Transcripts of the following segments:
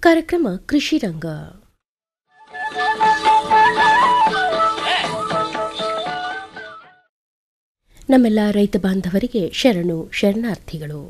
ಕಾರ್ಯಕ್ರಮ ಕೃಷಿ ರಂಗ ನಮ್ಮೆಲ್ಲ ರೈತ ಬಾಂಧವರಿಗೆ ಶರಣು ಶರಣಾರ್ಥಿಗಳು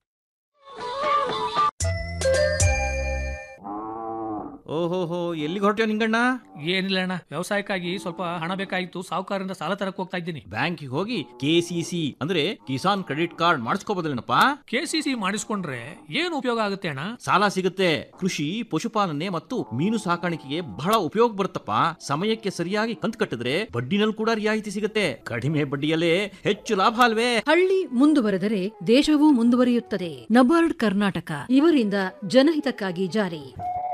ಓಹೋಹೋ ಎಲ್ಲಿಗೆ ಹೊರಟ್ಯೋ ನಿಂಗಣ್ಣ ಏನಿಲ್ಲ ಅಣ್ಣ ವ್ಯವಸಾಯಕ್ಕಾಗಿ ಸ್ವಲ್ಪ ಹಣ ಬೇಕಾಗಿತ್ತು ಸಾಹುಕಾರರಿಂದ ಸಾಲ ತರಕ್ ಹೋಗ್ತಾ ಇದ್ದೀನಿ ಬ್ಯಾಂಕಿಗೆ ಹೋಗಿ ಕೆ ಸಿ ಸಿ ಅಂದ್ರೆ ಕಿಸಾನ್ ಕ್ರೆಡಿಟ್ ಕಾರ್ಡ್ ಮಾಡಿಸ್ಕೋಬೋದಲ್ಲೇನಪ್ಪ ಕೆ ಸಿ ಸಿ ಮಾಡಿಸ್ಕೊಂಡ್ರೆ ಏನು ಉಪಯೋಗ ಆಗುತ್ತೆ ಅಣ್ಣ ಸಾಲ ಸಿಗುತ್ತೆ ಕೃಷಿ ಪಶುಪಾಲನೆ ಮತ್ತು ಮೀನು ಸಾಕಾಣಿಕೆಗೆ ಬಹಳ ಉಪಯೋಗ ಬರುತ್ತಪ್ಪ ಸಮಯಕ್ಕೆ ಸರಿಯಾಗಿ ಕಂತು ಕಟ್ಟಿದ್ರೆ ಬಡ್ಡಿನಲ್ಲಿ ಕೂಡ ರಿಯಾಯಿತಿ ಸಿಗುತ್ತೆ ಕಡಿಮೆ ಬಡ್ಡಿಯಲ್ಲೇ ಹೆಚ್ಚು ಲಾಭ ಅಲ್ವೇ ಹಳ್ಳಿ ಮುಂದುವರೆದರೆ ದೇಶವೂ ಮುಂದುವರಿಯುತ್ತದೆ ನಬಾರ್ಡ್ ಕರ್ನಾಟಕ ಇವರಿಂದ ಜನಹಿತಕ್ಕಾಗಿ ಜಾರಿ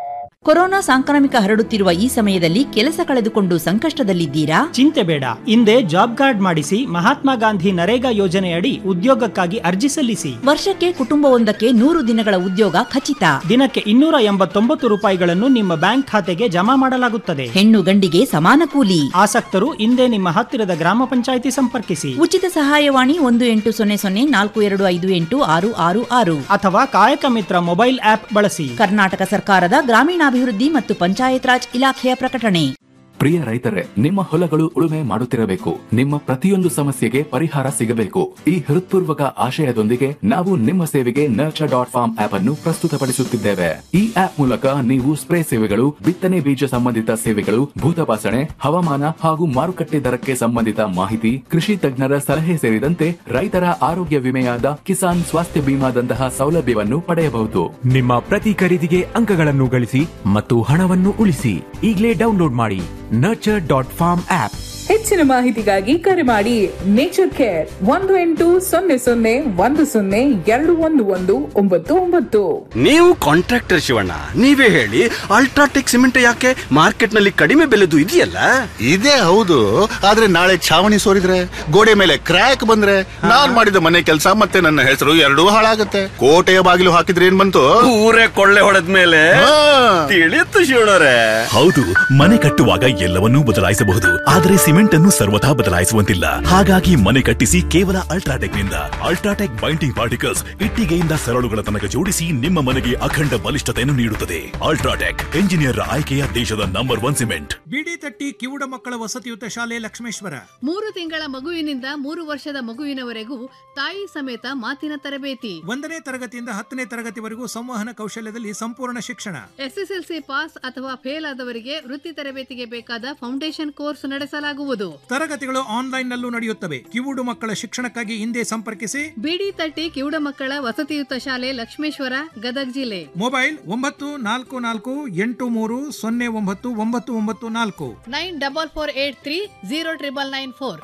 ಕೊರೋನಾ ಸಾಂಕ್ರಾಮಿಕ ಹರಡುತ್ತಿರುವ ಈ ಸಮಯದಲ್ಲಿ ಕೆಲಸ ಕಳೆದುಕೊಂಡು ಸಂಕಷ್ಟದಲ್ಲಿದ್ದೀರಾ ಚಿಂತೆ ಬೇಡ ಹಿಂದೆ ಜಾಬ್ ಕಾರ್ಡ್ ಮಾಡಿಸಿ ಮಹಾತ್ಮ ಗಾಂಧಿ ನರೇಗಾ ಯೋಜನೆಯಡಿ ಉದ್ಯೋಗಕ್ಕಾಗಿ ಅರ್ಜಿ ಸಲ್ಲಿಸಿ ವರ್ಷಕ್ಕೆ ಕುಟುಂಬವೊಂದಕ್ಕೆ ನೂರು ದಿನಗಳ ಉದ್ಯೋಗ ಖಚಿತ ದಿನಕ್ಕೆ ಇನ್ನೂರ ಎಂಬತ್ತೊಂಬತ್ತು ರೂಪಾಯಿಗಳನ್ನು ನಿಮ್ಮ ಬ್ಯಾಂಕ್ ಖಾತೆಗೆ ಜಮಾ ಮಾಡಲಾಗುತ್ತದೆ ಹೆಣ್ಣು ಗಂಡಿಗೆ ಸಮಾನ ಕೂಲಿ ಆಸಕ್ತರು ಹಿಂದೆ ನಿಮ್ಮ ಹತ್ತಿರದ ಗ್ರಾಮ ಪಂಚಾಯಿತಿ ಸಂಪರ್ಕಿಸಿ ಉಚಿತ ಸಹಾಯವಾಣಿ ಒಂದು ಎಂಟು ಸೊನ್ನೆ ಸೊನ್ನೆ ನಾಲ್ಕು ಎರಡು ಐದು ಎಂಟು ಆರು ಆರು ಆರು ಅಥವಾ ಕಾಯಕ ಮಿತ್ರ ಮೊಬೈಲ್ ಆಪ್ ಬಳಸಿ ಕರ್ನಾಟಕ ಸರ್ಕಾರದ ಗ್ರಾಮೀಣಾಭಿವೃದ್ಧಿ ಮತ್ತು ಪಂಚಾಯತ್ ರಾಜ್ ಇಲಾಖೆಯ ಪ್ರಕಟಣೆ ಪ್ರಿಯ ರೈತರೇ ನಿಮ್ಮ ಹೊಲಗಳು ಉಳುಮೆ ಮಾಡುತ್ತಿರಬೇಕು ನಿಮ್ಮ ಪ್ರತಿಯೊಂದು ಸಮಸ್ಯೆಗೆ ಪರಿಹಾರ ಸಿಗಬೇಕು ಈ ಹೃತ್ಪೂರ್ವಕ ಆಶಯದೊಂದಿಗೆ ನಾವು ನಿಮ್ಮ ಸೇವೆಗೆ ನರ್ಚರ್ ಡಾಟ್ ಫಾರ್ಮ್ ಆಪ್ ಅನ್ನು ಪ್ರಸ್ತುತಪಡಿಸುತ್ತಿದ್ದೇವೆ ಈ ಆಪ್ ಮೂಲಕ ನೀವು ಸ್ಪ್ರೇ ಸೇವೆಗಳು ಬಿತ್ತನೆ ಬೀಜ ಸಂಬಂಧಿತ ಸೇವೆಗಳು ಭೂತಪಾಸಣೆ ಹವಾಮಾನ ಹಾಗೂ ಮಾರುಕಟ್ಟೆ ದರಕ್ಕೆ ಸಂಬಂಧಿತ ಮಾಹಿತಿ ಕೃಷಿ ತಜ್ಞರ ಸಲಹೆ ಸೇರಿದಂತೆ ರೈತರ ಆರೋಗ್ಯ ವಿಮೆಯಾದ ಕಿಸಾನ್ ಸ್ವಾಸ್ಥ್ಯ ಬಿಮಾದಂತಹ ಸೌಲಭ್ಯವನ್ನು ಪಡೆಯಬಹುದು ನಿಮ್ಮ ಪ್ರತಿ ಖರೀದಿಗೆ ಅಂಕಗಳನ್ನು ಗಳಿಸಿ ಮತ್ತು ಹಣವನ್ನು ಉಳಿಸಿ ಈಗಲೇ ಡೌನ್ಲೋಡ್ ಮಾಡಿ ನರ್ಚರ್ ಡಾಟ್ ಫಾರ್ಮ್ ಆಪ್ ಹೆಚ್ಚಿನ ಮಾಹಿತಿಗಾಗಿ ಕರೆ ಮಾಡಿ ನೇಚರ್ ಕೇರ್ ಒಂದು ಎಂಟು ಸೊನ್ನೆ ಸೊನ್ನೆ ಒಂದು ಸೊನ್ನೆ ಎರಡು ಒಂದು ಒಂದು ಒಂಬತ್ತು ಒಂಬತ್ತು ನೀವು ಕಾಂಟ್ರಾಕ್ಟರ್ ಶಿವಣ್ಣ ನೀವೇ ಹೇಳಿ ಅಲ್ಟ್ರಾಟೆಕ್ ಸಿಮೆಂಟ್ ಯಾಕೆ ಮಾರ್ಕೆಟ್ ನಲ್ಲಿ ಕಡಿಮೆ ಬೆಲೆದು ಇದೆಯಲ್ಲ ಇದೇ ಹೌದು ಆದ್ರೆ ನಾಳೆ ಛಾವಣಿ ಸೋರಿದ್ರೆ ಗೋಡೆ ಮೇಲೆ ಕ್ರ್ಯಾಕ್ ಬಂದ್ರೆ ನಾನ್ ಮಾಡಿದ ಮನೆ ಕೆಲಸ ಮತ್ತೆ ನನ್ನ ಹೆಸರು ಎರಡೂ ಹಾಳಾಗತ್ತೆ ಕೋಟೆಯ ಬಾಗಿಲು ಹಾಕಿದ್ರೆ ಏನ್ ಬಂತು ಊರೇ ಕೊಳ್ಳೆ ಹೊಡೆದ ಮೇಲೆ ತಿಳಿಯುತ್ತು ಶಿವಣ್ಣರೇ ಹೌದು ಮನೆ ಕಟ್ಟುವಾಗ ಎಲ್ಲವನ್ನೂ ಬದಲಾಯಿಸಬಹುದು ಆದರೆ ಸಿಮೆಂಟ್ ಅನ್ನು ಸರ್ವಥಾ ಬದಲಾಯಿಸುವಂತಿಲ್ಲ ಹಾಗಾಗಿ ಮನೆ ಕಟ್ಟಿಸಿ ಕೇವಲ ಅಲ್ಟ್ರಾಟೆಕ್ ನಿಂದ ಅಲ್ಟ್ರಾಟೆಕ್ ಬೈಂಡಿಂಗ್ ಪಾರ್ಟಿಕಲ್ಸ್ ಇಟ್ಟಿಗೆಯಿಂದ ಸರಳುಗಳ ತನಕ ಜೋಡಿಸಿ ನಿಮ್ಮ ಮನೆಗೆ ಅಖಂಡ ಬಲಿಷ್ಠತೆಯನ್ನು ನೀಡುತ್ತದೆ ಅಲ್ಟ್ರಾಟೆಕ್ ಎಂಜಿನಿಯರ್ ಆಯ್ಕೆಯ ದೇಶದ ನಂಬರ್ ಒನ್ ಸಿಮೆಂಟ್ ಬಿಡಿ ತಟ್ಟಿ ಕಿವುಡ ಮಕ್ಕಳ ವಸತಿಯುತ ಶಾಲೆ ಲಕ್ಷ್ಮೇಶ್ವರ ಮೂರು ತಿಂಗಳ ಮಗುವಿನಿಂದ ಮೂರು ವರ್ಷದ ಮಗುವಿನವರೆಗೂ ತಾಯಿ ಸಮೇತ ಮಾತಿನ ತರಬೇತಿ ಒಂದನೇ ತರಗತಿಯಿಂದ ಹತ್ತನೇ ತರಗತಿವರೆಗೂ ಸಂವಹನ ಕೌಶಲ್ಯದಲ್ಲಿ ಸಂಪೂರ್ಣ ಶಿಕ್ಷಣ ಎಸ್ಎಸ್ಎಲ್ಸಿ ಪಾಸ್ ಅಥವಾ ಫೇಲ್ ಆದವರಿಗೆ ವೃತ್ತಿ ತರಬೇತಿಗೆ ಬೇಕಾದ ಫೌಂಡೇಶನ್ ಕೋರ್ಸ್ ನಡೆಸಲಾಗುವುದು ತರಗತಿಗಳು ಆನ್ಲೈನ್ ನಲ್ಲೂ ನಡೆಯುತ್ತವೆ ಕಿವುಡು ಮಕ್ಕಳ ಶಿಕ್ಷಣಕ್ಕಾಗಿ ಹಿಂದೆ ಸಂಪರ್ಕಿಸಿ ಬಿಡಿ ತಟ್ಟಿ ಕಿವುಡ ಮಕ್ಕಳ ವಸತಿಯುತ ಶಾಲೆ ಲಕ್ಷ್ಮೇಶ್ವರ ಗದಗ ಜಿಲ್ಲೆ ಮೊಬೈಲ್ ಒಂಬತ್ತು ನಾಲ್ಕು ನಾಲ್ಕು ಎಂಟು ಮೂರು ಸೊನ್ನೆ ಒಂಬತ್ತು ಒಂಬತ್ತು ಒಂಬತ್ತು ನಾಲ್ಕು nine double four eight three zero triple nine four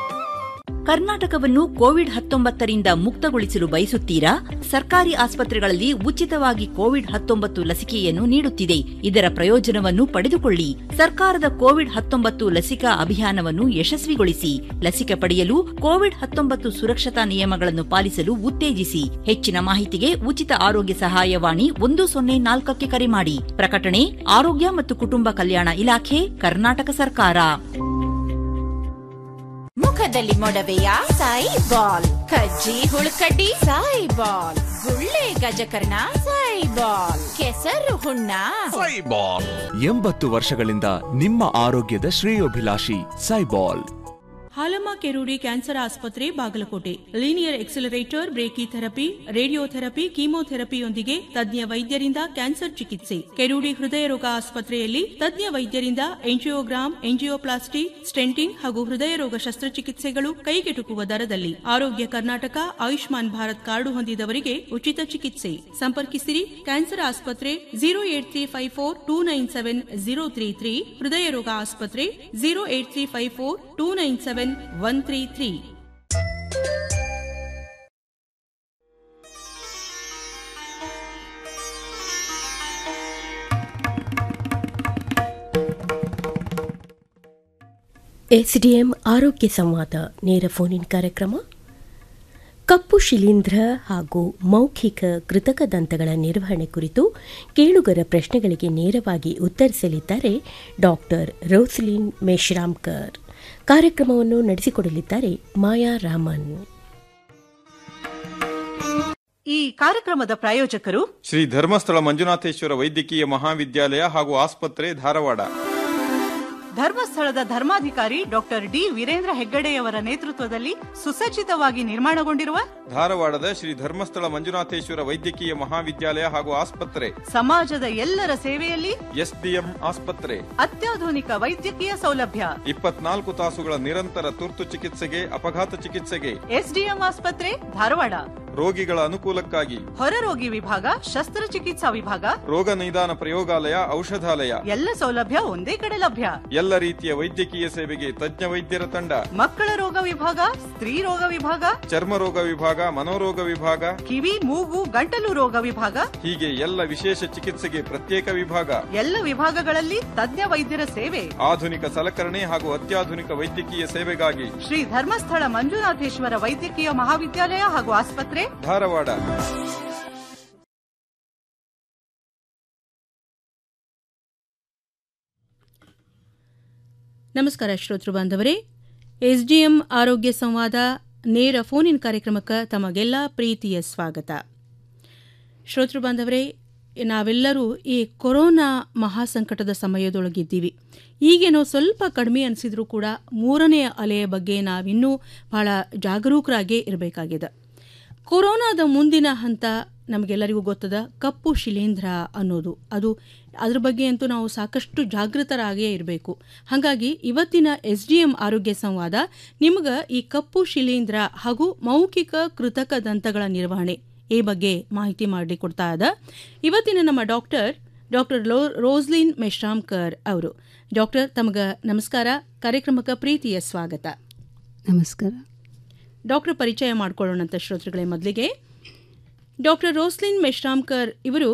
ಕರ್ನಾಟಕವನ್ನು ಕೋವಿಡ್ ಹತ್ತೊಂಬತ್ತರಿಂದ ಮುಕ್ತಗೊಳಿಸಲು ಬಯಸುತ್ತೀರಾ ಸರ್ಕಾರಿ ಆಸ್ಪತ್ರೆಗಳಲ್ಲಿ ಉಚಿತವಾಗಿ ಕೋವಿಡ್ ಹತ್ತೊಂಬತ್ತು ಲಸಿಕೆಯನ್ನು ನೀಡುತ್ತಿದೆ ಇದರ ಪ್ರಯೋಜನವನ್ನು ಪಡೆದುಕೊಳ್ಳಿ ಸರ್ಕಾರದ ಕೋವಿಡ್ ಹತ್ತೊಂಬತ್ತು ಲಸಿಕಾ ಅಭಿಯಾನವನ್ನು ಯಶಸ್ವಿಗೊಳಿಸಿ ಲಸಿಕೆ ಪಡೆಯಲು ಕೋವಿಡ್ ಹತ್ತೊಂಬತ್ತು ಸುರಕ್ಷತಾ ನಿಯಮಗಳನ್ನು ಪಾಲಿಸಲು ಉತ್ತೇಜಿಸಿ ಹೆಚ್ಚಿನ ಮಾಹಿತಿಗೆ ಉಚಿತ ಆರೋಗ್ಯ ಸಹಾಯವಾಣಿ ಒಂದು ಸೊನ್ನೆ ನಾಲ್ಕಕ್ಕೆ ಕರೆ ಮಾಡಿ ಪ್ರಕಟಣೆ ಆರೋಗ್ಯ ಮತ್ತು ಕುಟುಂಬ ಕಲ್ಯಾಣ ಇಲಾಖೆ ಕರ್ನಾಟಕ ಸರ್ಕಾರ ಮುಖದಲ್ಲಿ ಮೊಡವೆಯ ಸಾಯಿ ಬಾಲ್ ಕಜ್ಜಿ ಹುಳುಕಡ್ಡಿ ಸಾಯಿ ಬಾಲ್ ಗುಳ್ಳೆ ಗಜಕರ್ಣ ಸಾಯಿ ಬಾಲ್ ಕೆಸರು ಹುಣ್ಣ ಎಂಬತ್ತು ವರ್ಷಗಳಿಂದ ನಿಮ್ಮ ಆರೋಗ್ಯದ ಶ್ರೇಯೋಭಿಲಾಷಿ ಸೈಬಾಲ್ ಹಾಲಮ್ಮ ಕೆರೂಡಿ ಕ್ಯಾನ್ಸರ್ ಆಸ್ಪತ್ರೆ Bagalkot linear accelerator brachytherapy radiotherapy ಕೀಮೋಥೆರಪಿಯೊಂದಿಗೆ ತಜ್ಞ ವೈದ್ಯರಿಂದ ಕ್ಯಾನ್ಸರ್ ಚಿಕಿತ್ಸೆ ಕೆರೂಡಿ ಹೃದಯ ರೋಗ ಆಸ್ಪತ್ರೆಯಲ್ಲಿ ತಜ್ಞ ವೈದ್ಯರಿಂದ ಎಂಜಿಯೋಗ್ರಾಮ್ ಎಂಜಿಯೋಪ್ಲಾಸ್ಟಿ ಸ್ಟೆಂಟಿಂಗ್ ಹಾಗೂ ಹೃದಯ ರೋಗ ಶಸ್ತ್ರಚಿಕಿತ್ಸೆಗಳು ಕೈಗೆಟುಕುವ ದರದಲ್ಲಿ ಆರೋಗ್ಯ ಕರ್ನಾಟಕ ಆಯುಷ್ಮಾನ್ ಭಾರತ್ ಕಾರ್ಡು ಹೊಂದಿದವರಿಗೆ ಉಚಿತ ಚಿಕಿತ್ಸೆ ಸಂಪರ್ಕಿಸಿರಿ ಕ್ಯಾನ್ಸರ್ ಆಸ್ಪತ್ರೆ zero eight three five four two nine seven zero three three ಹೃದಯ ರೋಗ ಆಸ್ಪತ್ರೆ zero eight three five four two nine seven one three three SDM ಆರೋಗ್ಯ ಸಂವಾದ ನೇರ ಫೋನಿನ್ ಕಾರ್ಯಕ್ರಮ ಕಪ್ಪು ಶಿಲೀಂಧ್ರ ಹಾಗೂ ಮೌಖಿಕ ಕೃತಕ ದಂತಗಳ ನಿರ್ವಹಣೆ ಕುರಿತು ಕೇಳುಗರ ಪ್ರಶ್ನೆಗಳಿಗೆ ನೇರವಾಗಿ ಉತ್ತರಿಸಲಿದ್ದಾರೆ ಡಾಕ್ಟರ್ ರೋಸ್ಲಿನ್ ಮೇಶ್ರಾಮ್ಕರ್ ಕಾರ್ಯಕ್ರಮವನ್ನು ನಡೆಸಿಕೊಡಲಿದ್ದಾರೆ ಮಾಯಾ ರಾಮನ್ ಈ ಕಾರ್ಯಕ್ರಮದ ಪ್ರಾಯೋಜಕರು ಶ್ರೀ ಧರ್ಮಸ್ಥಳ ಮಂಜುನಾಥೇಶ್ವರ ವೈದ್ಯಕೀಯ ಮಹಾವಿದ್ಯಾಲಯ ಹಾಗೂ ಆಸ್ಪತ್ರೆ ಧಾರವಾಡ ಧರ್ಮಸ್ಥಳದ ಧರ್ಮಾಧಿಕಾರಿ ಡಾಕ್ಟರ್ ಡಿ ವೀರೇಂದ್ರ ಹೆಗ್ಗಡೆಯವರ ನೇತೃತ್ವದಲ್ಲಿ ಸುಸಜ್ಜಿತವಾಗಿ ನಿರ್ಮಾಣಗೊಂಡಿರುವ ಧಾರವಾಡದ ಶ್ರೀ ಧರ್ಮಸ್ಥಳ ಮಂಜುನಾಥೇಶ್ವರ ವೈದ್ಯಕೀಯ ಮಹಾವಿದ್ಯಾಲಯ ಹಾಗೂ ಆಸ್ಪತ್ರೆ ಸಮಾಜದ ಎಲ್ಲರ ಸೇವೆಯಲ್ಲಿ ಎಸ್ಡಿಎಂ ಆಸ್ಪತ್ರೆ ಅತ್ಯಾಧುನಿಕ ವೈದ್ಯಕೀಯ ಸೌಲಭ್ಯ ಇಪ್ಪತ್ನಾಲ್ಕು ತಾಸುಗಳ ನಿರಂತರ ತುರ್ತು ಚಿಕಿತ್ಸೆಗೆ ಅಪಘಾತ ಚಿಕಿತ್ಸೆಗೆ ಎಸ್ಡಿಎಂ ಆಸ್ಪತ್ರೆ ಧಾರವಾಡ ರೋಗಿಗಳ ಅನುಕೂಲಕ್ಕಾಗಿ ಹೊರರೋಗಿ ವಿಭಾಗ ಶಸ್ತ್ರಚಿಕಿತ್ಸಾ ವಿಭಾಗ ರೋಗ ನಿದಾನ ಪ್ರಯೋಗಾಲಯ ಔಷಧಾಲಯ ಎಲ್ಲ ಸೌಲಭ್ಯ ಒಂದೇ ಕಡೆ ಲಭ್ಯ ಎಲ್ಲ ರೀತಿಯ ವೈದ್ಯಕೀಯ ಸೇವೆಗೆ ತಜ್ಞ ವೈದ್ಯರ ತಂಡ ಮಕ್ಕಳ ರೋಗ ವಿಭಾಗ ಸ್ತ್ರೀ ರೋಗ ವಿಭಾಗ ಚರ್ಮ ರೋಗ ವಿಭಾಗ ಮನೋರೋಗ ವಿಭಾಗ ಕಿವಿ ಮೂಗು ಗಂಟಲು ರೋಗ ವಿಭಾಗ ಹೀಗೆ ಎಲ್ಲ ವಿಶೇಷ ಚಿಕಿತ್ಸೆಗೆ ಪ್ರತ್ಯೇಕ ವಿಭಾಗ ಎಲ್ಲ ವಿಭಾಗಗಳಲ್ಲಿ ತಜ್ಞ ವೈದ್ಯರ ಸೇವೆ ಆಧುನಿಕ ಸಲಕರಣೆ ಹಾಗೂ ಅತ್ಯಾಧುನಿಕ ವೈದ್ಯಕೀಯ ಸೇವೆಗಾಗಿ ಶ್ರೀ ಧರ್ಮಸ್ಥಳ ಮಂಜುನಾಥೇಶ್ವರ ವೈದ್ಯಕೀಯ ಮಹಾವಿದ್ಯಾಲಯ ಹಾಗೂ ಆಸ್ಪತ್ರೆ ಧಾರವಾಡ ನಮಸ್ಕಾರ ಶ್ರೋತೃ ಬಾಂಧವರೇ ಎಸ್ಡಿಎಂ ಆರೋಗ್ಯ ಸಂವಾದ ನೇರ ಫೋನ್ ಇನ್ ಕಾರ್ಯಕ್ರಮಕ್ಕೆ ತಮಗೆಲ್ಲ ಪ್ರೀತಿಯ ಸ್ವಾಗತ ಶ್ರೋತೃ ಬಾಂಧವರೇ ನಾವೆಲ್ಲರೂ ಈ ಕೊರೋನಾ ಮಹಾಸಂಕಟದ ಸಮಯದೊಳಗಿದ್ದೀವಿ ಈಗೇನೋ ಸ್ವಲ್ಪ ಕಡಿಮೆ ಅನಿಸಿದ್ರೂ ಕೂಡ ಮೂರನೆಯ ಅಲೆಯ ಬಗ್ಗೆ ನಾವಿನ್ನೂ ಬಹಳ ಜಾಗರೂಕರಾಗೇ ಇರಬೇಕಾಗಿದೆ ಕೊರೋನಾದ ಮುಂದಿನ ಹಂತ ನಮಗೆಲ್ಲರಿಗೂ ಗೊತ್ತದ ಕಪ್ಪು ಶಿಲೀಂಧ್ರ ಅನ್ನೋದು ಅದು ಅದ್ರ ಬಗ್ಗೆ ಅಂತೂ ನಾವು ಸಾಕಷ್ಟು ಜಾಗೃತರಾಗೇ ಇರಬೇಕು ಹಾಗಾಗಿ ಇವತ್ತಿನ ಎಸ್ ಡಿ ಎಂ ಆರೋಗ್ಯ ಸಂವಾದ ನಿಮ್ಗೆ ಈ ಕಪ್ಪು ಶಿಲೀಂಧ್ರ ಹಾಗೂ ಮೌಖಿಕ ಕೃತಕ ದಂತಗಳ ನಿರ್ವಹಣೆ ಈ ಬಗ್ಗೆ ಮಾಹಿತಿ ಮಾಡಿಕೊಡ್ತಾ ಇದ್ದ ಇವತ್ತಿನ ನಮ್ಮ ಡಾಕ್ಟರ್ ಡಾಕ್ಟರ್ ಲೋ ರೋಸ್ಲಿನ್ ಮೆಶ್ರಾಮ್ಕರ್ ಅವರು ಡಾಕ್ಟರ್ ತಮಗೆ ನಮಸ್ಕಾರ ಕಾರ್ಯಕ್ರಮಕ್ಕೆ ಪ್ರೀತಿಯ ಸ್ವಾಗತ ನಮಸ್ಕಾರ ಡಾಕ್ಟರ್ ಪರಿಚಯ ಮಾಡ್ಕೊಳ್ಳೋಣಂತ ಶ್ರೋತೃಗಳೇ ಮೊದಲಿಗೆ ಡಾಕ್ಟರ್ ರೋಸ್ಲಿನ್ ಮೆಶ್ರಾಮ್ಕರ್ ಇವರು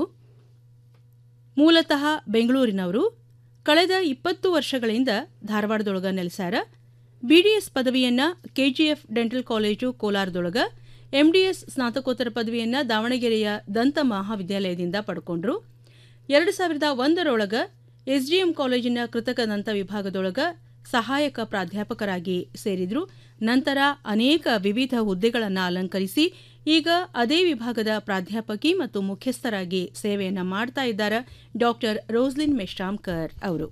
ಮೂಲತಃ ಬೆಂಗಳೂರಿನವರು ಕಳೆದ ಇಪ್ಪತ್ತು ವರ್ಷಗಳಿಂದ ಧಾರವಾಡದೊಳಗ ನೆಲೆಸಾರ ಬಿ ಡಿ ಎಸ್ ಪದವಿಯನ್ನು ಕೆಜಿಎಫ್ ಡೆಂಟಲ್ ಕಾಲೇಜು ಕೋಲಾರದೊಳಗ ಎಂಡಿಎಸ್ ಸ್ನಾತಕೋತ್ತರ ಪದವಿಯನ್ನು ದಾವಣಗೆರೆಯ ದಂತ ಮಹಾವಿದ್ಯಾಲಯದಿಂದ ಪಡ್ಕೊಂಡ್ರು ಎರಡು ಸಾವಿರದ ಒಂದರೊಳಗ ಎಸ್ಡಿಎಂ ಕಾಲೇಜಿನ ಕೃತಕ ದಂತ ವಿಭಾಗದೊಳಗ ಸಹಾಯಕ ಪ್ರಾಧ್ಯಾಪಕರಾಗಿ ಸೇರಿದ್ರು ನಂತರ ಅನೇಕ ವಿವಿಧ ಹುದ್ದೆಗಳನ್ನು ಅಲಂಕರಿಸಿ ಈಗ ಅದೇ ವಿಭಾಗದ ಪ್ರಾಧ್ಯಾಪಕಿ ಮತ್ತು ಮುಖ್ಯಸ್ಥರಾಗಿ ಸೇವೆಯನ್ನು ಮಾಡ್ತಾ ಇದ್ದಾರೆ ಡಾಕ್ಟರ್ ರೋಸ್ಲಿನ್ ಮೆಶ್ರಾಮ್ಕರ್ ಅವರು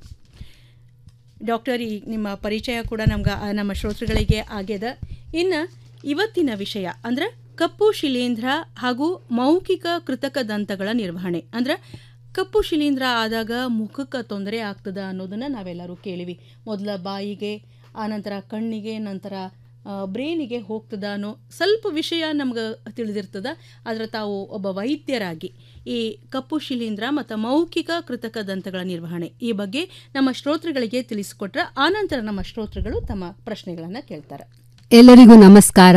ಡಾಕ್ಟರ್ ಈ ನಿಮ್ಮ ಪರಿಚಯ ಕೂಡ ನಮ್ಗೆ ಆ, ನಮ್ಮ ಶ್ರೋತೃಗಳಿಗೆ ಆಗ್ಯದ ಇನ್ನು ಇವತ್ತಿನ ವಿಷಯ ಅಂದ್ರೆ ಕಪ್ಪು ಶಿಲೀಂಧ್ರ ಹಾಗೂ ಮೌಖಿಕ ಕೃತಕ ದಂತಗಳ ನಿರ್ವಹಣೆ ಅಂದ್ರೆ ಕಪ್ಪು ಶಿಲೀಂಧ್ರ ಆದಾಗ ಮುಖಕ್ಕೆ ತೊಂದರೆ ಆಗ್ತದ ಅನ್ನೋದನ್ನ ನಾವೆಲ್ಲರೂ ಕೇಳಿವಿ ಮೊದಲ ಬಾಯಿಗೆ ಆನಂತರ ಕಣ್ಣಿಗೆ ನಂತರ ಬ್ರೇನಿಗೆ ಹೋಗ್ತದ ಅನ್ನೋ ಸ್ವಲ್ಪ ವಿಷಯ ನಮ್ಗೆ ತಿಳಿದಿರ್ತದ ಆದರೆ ತಾವು ಒಬ್ಬ ವೈದ್ಯರಾಗಿ ಈ ಕಪ್ಪು ಶಿಲೀಂಧ್ರ ಮತ್ತು ಮೌಖಿಕ ಕೃತಕ ದಂತಗಳ ನಿರ್ವಹಣೆ ಈ ಬಗ್ಗೆ ನಮ್ಮ ಶ್ರೋತೃಗಳಿಗೆ ತಿಳಿಸಿಕೊಟ್ರೆ ಆನಂತರ ನಮ್ಮ ಶ್ರೋತೃಗಳು ತಮ್ಮ ಪ್ರಶ್ನೆಗಳನ್ನು ಕೇಳ್ತಾರೆ ಎಲ್ಲರಿಗೂ ನಮಸ್ಕಾರ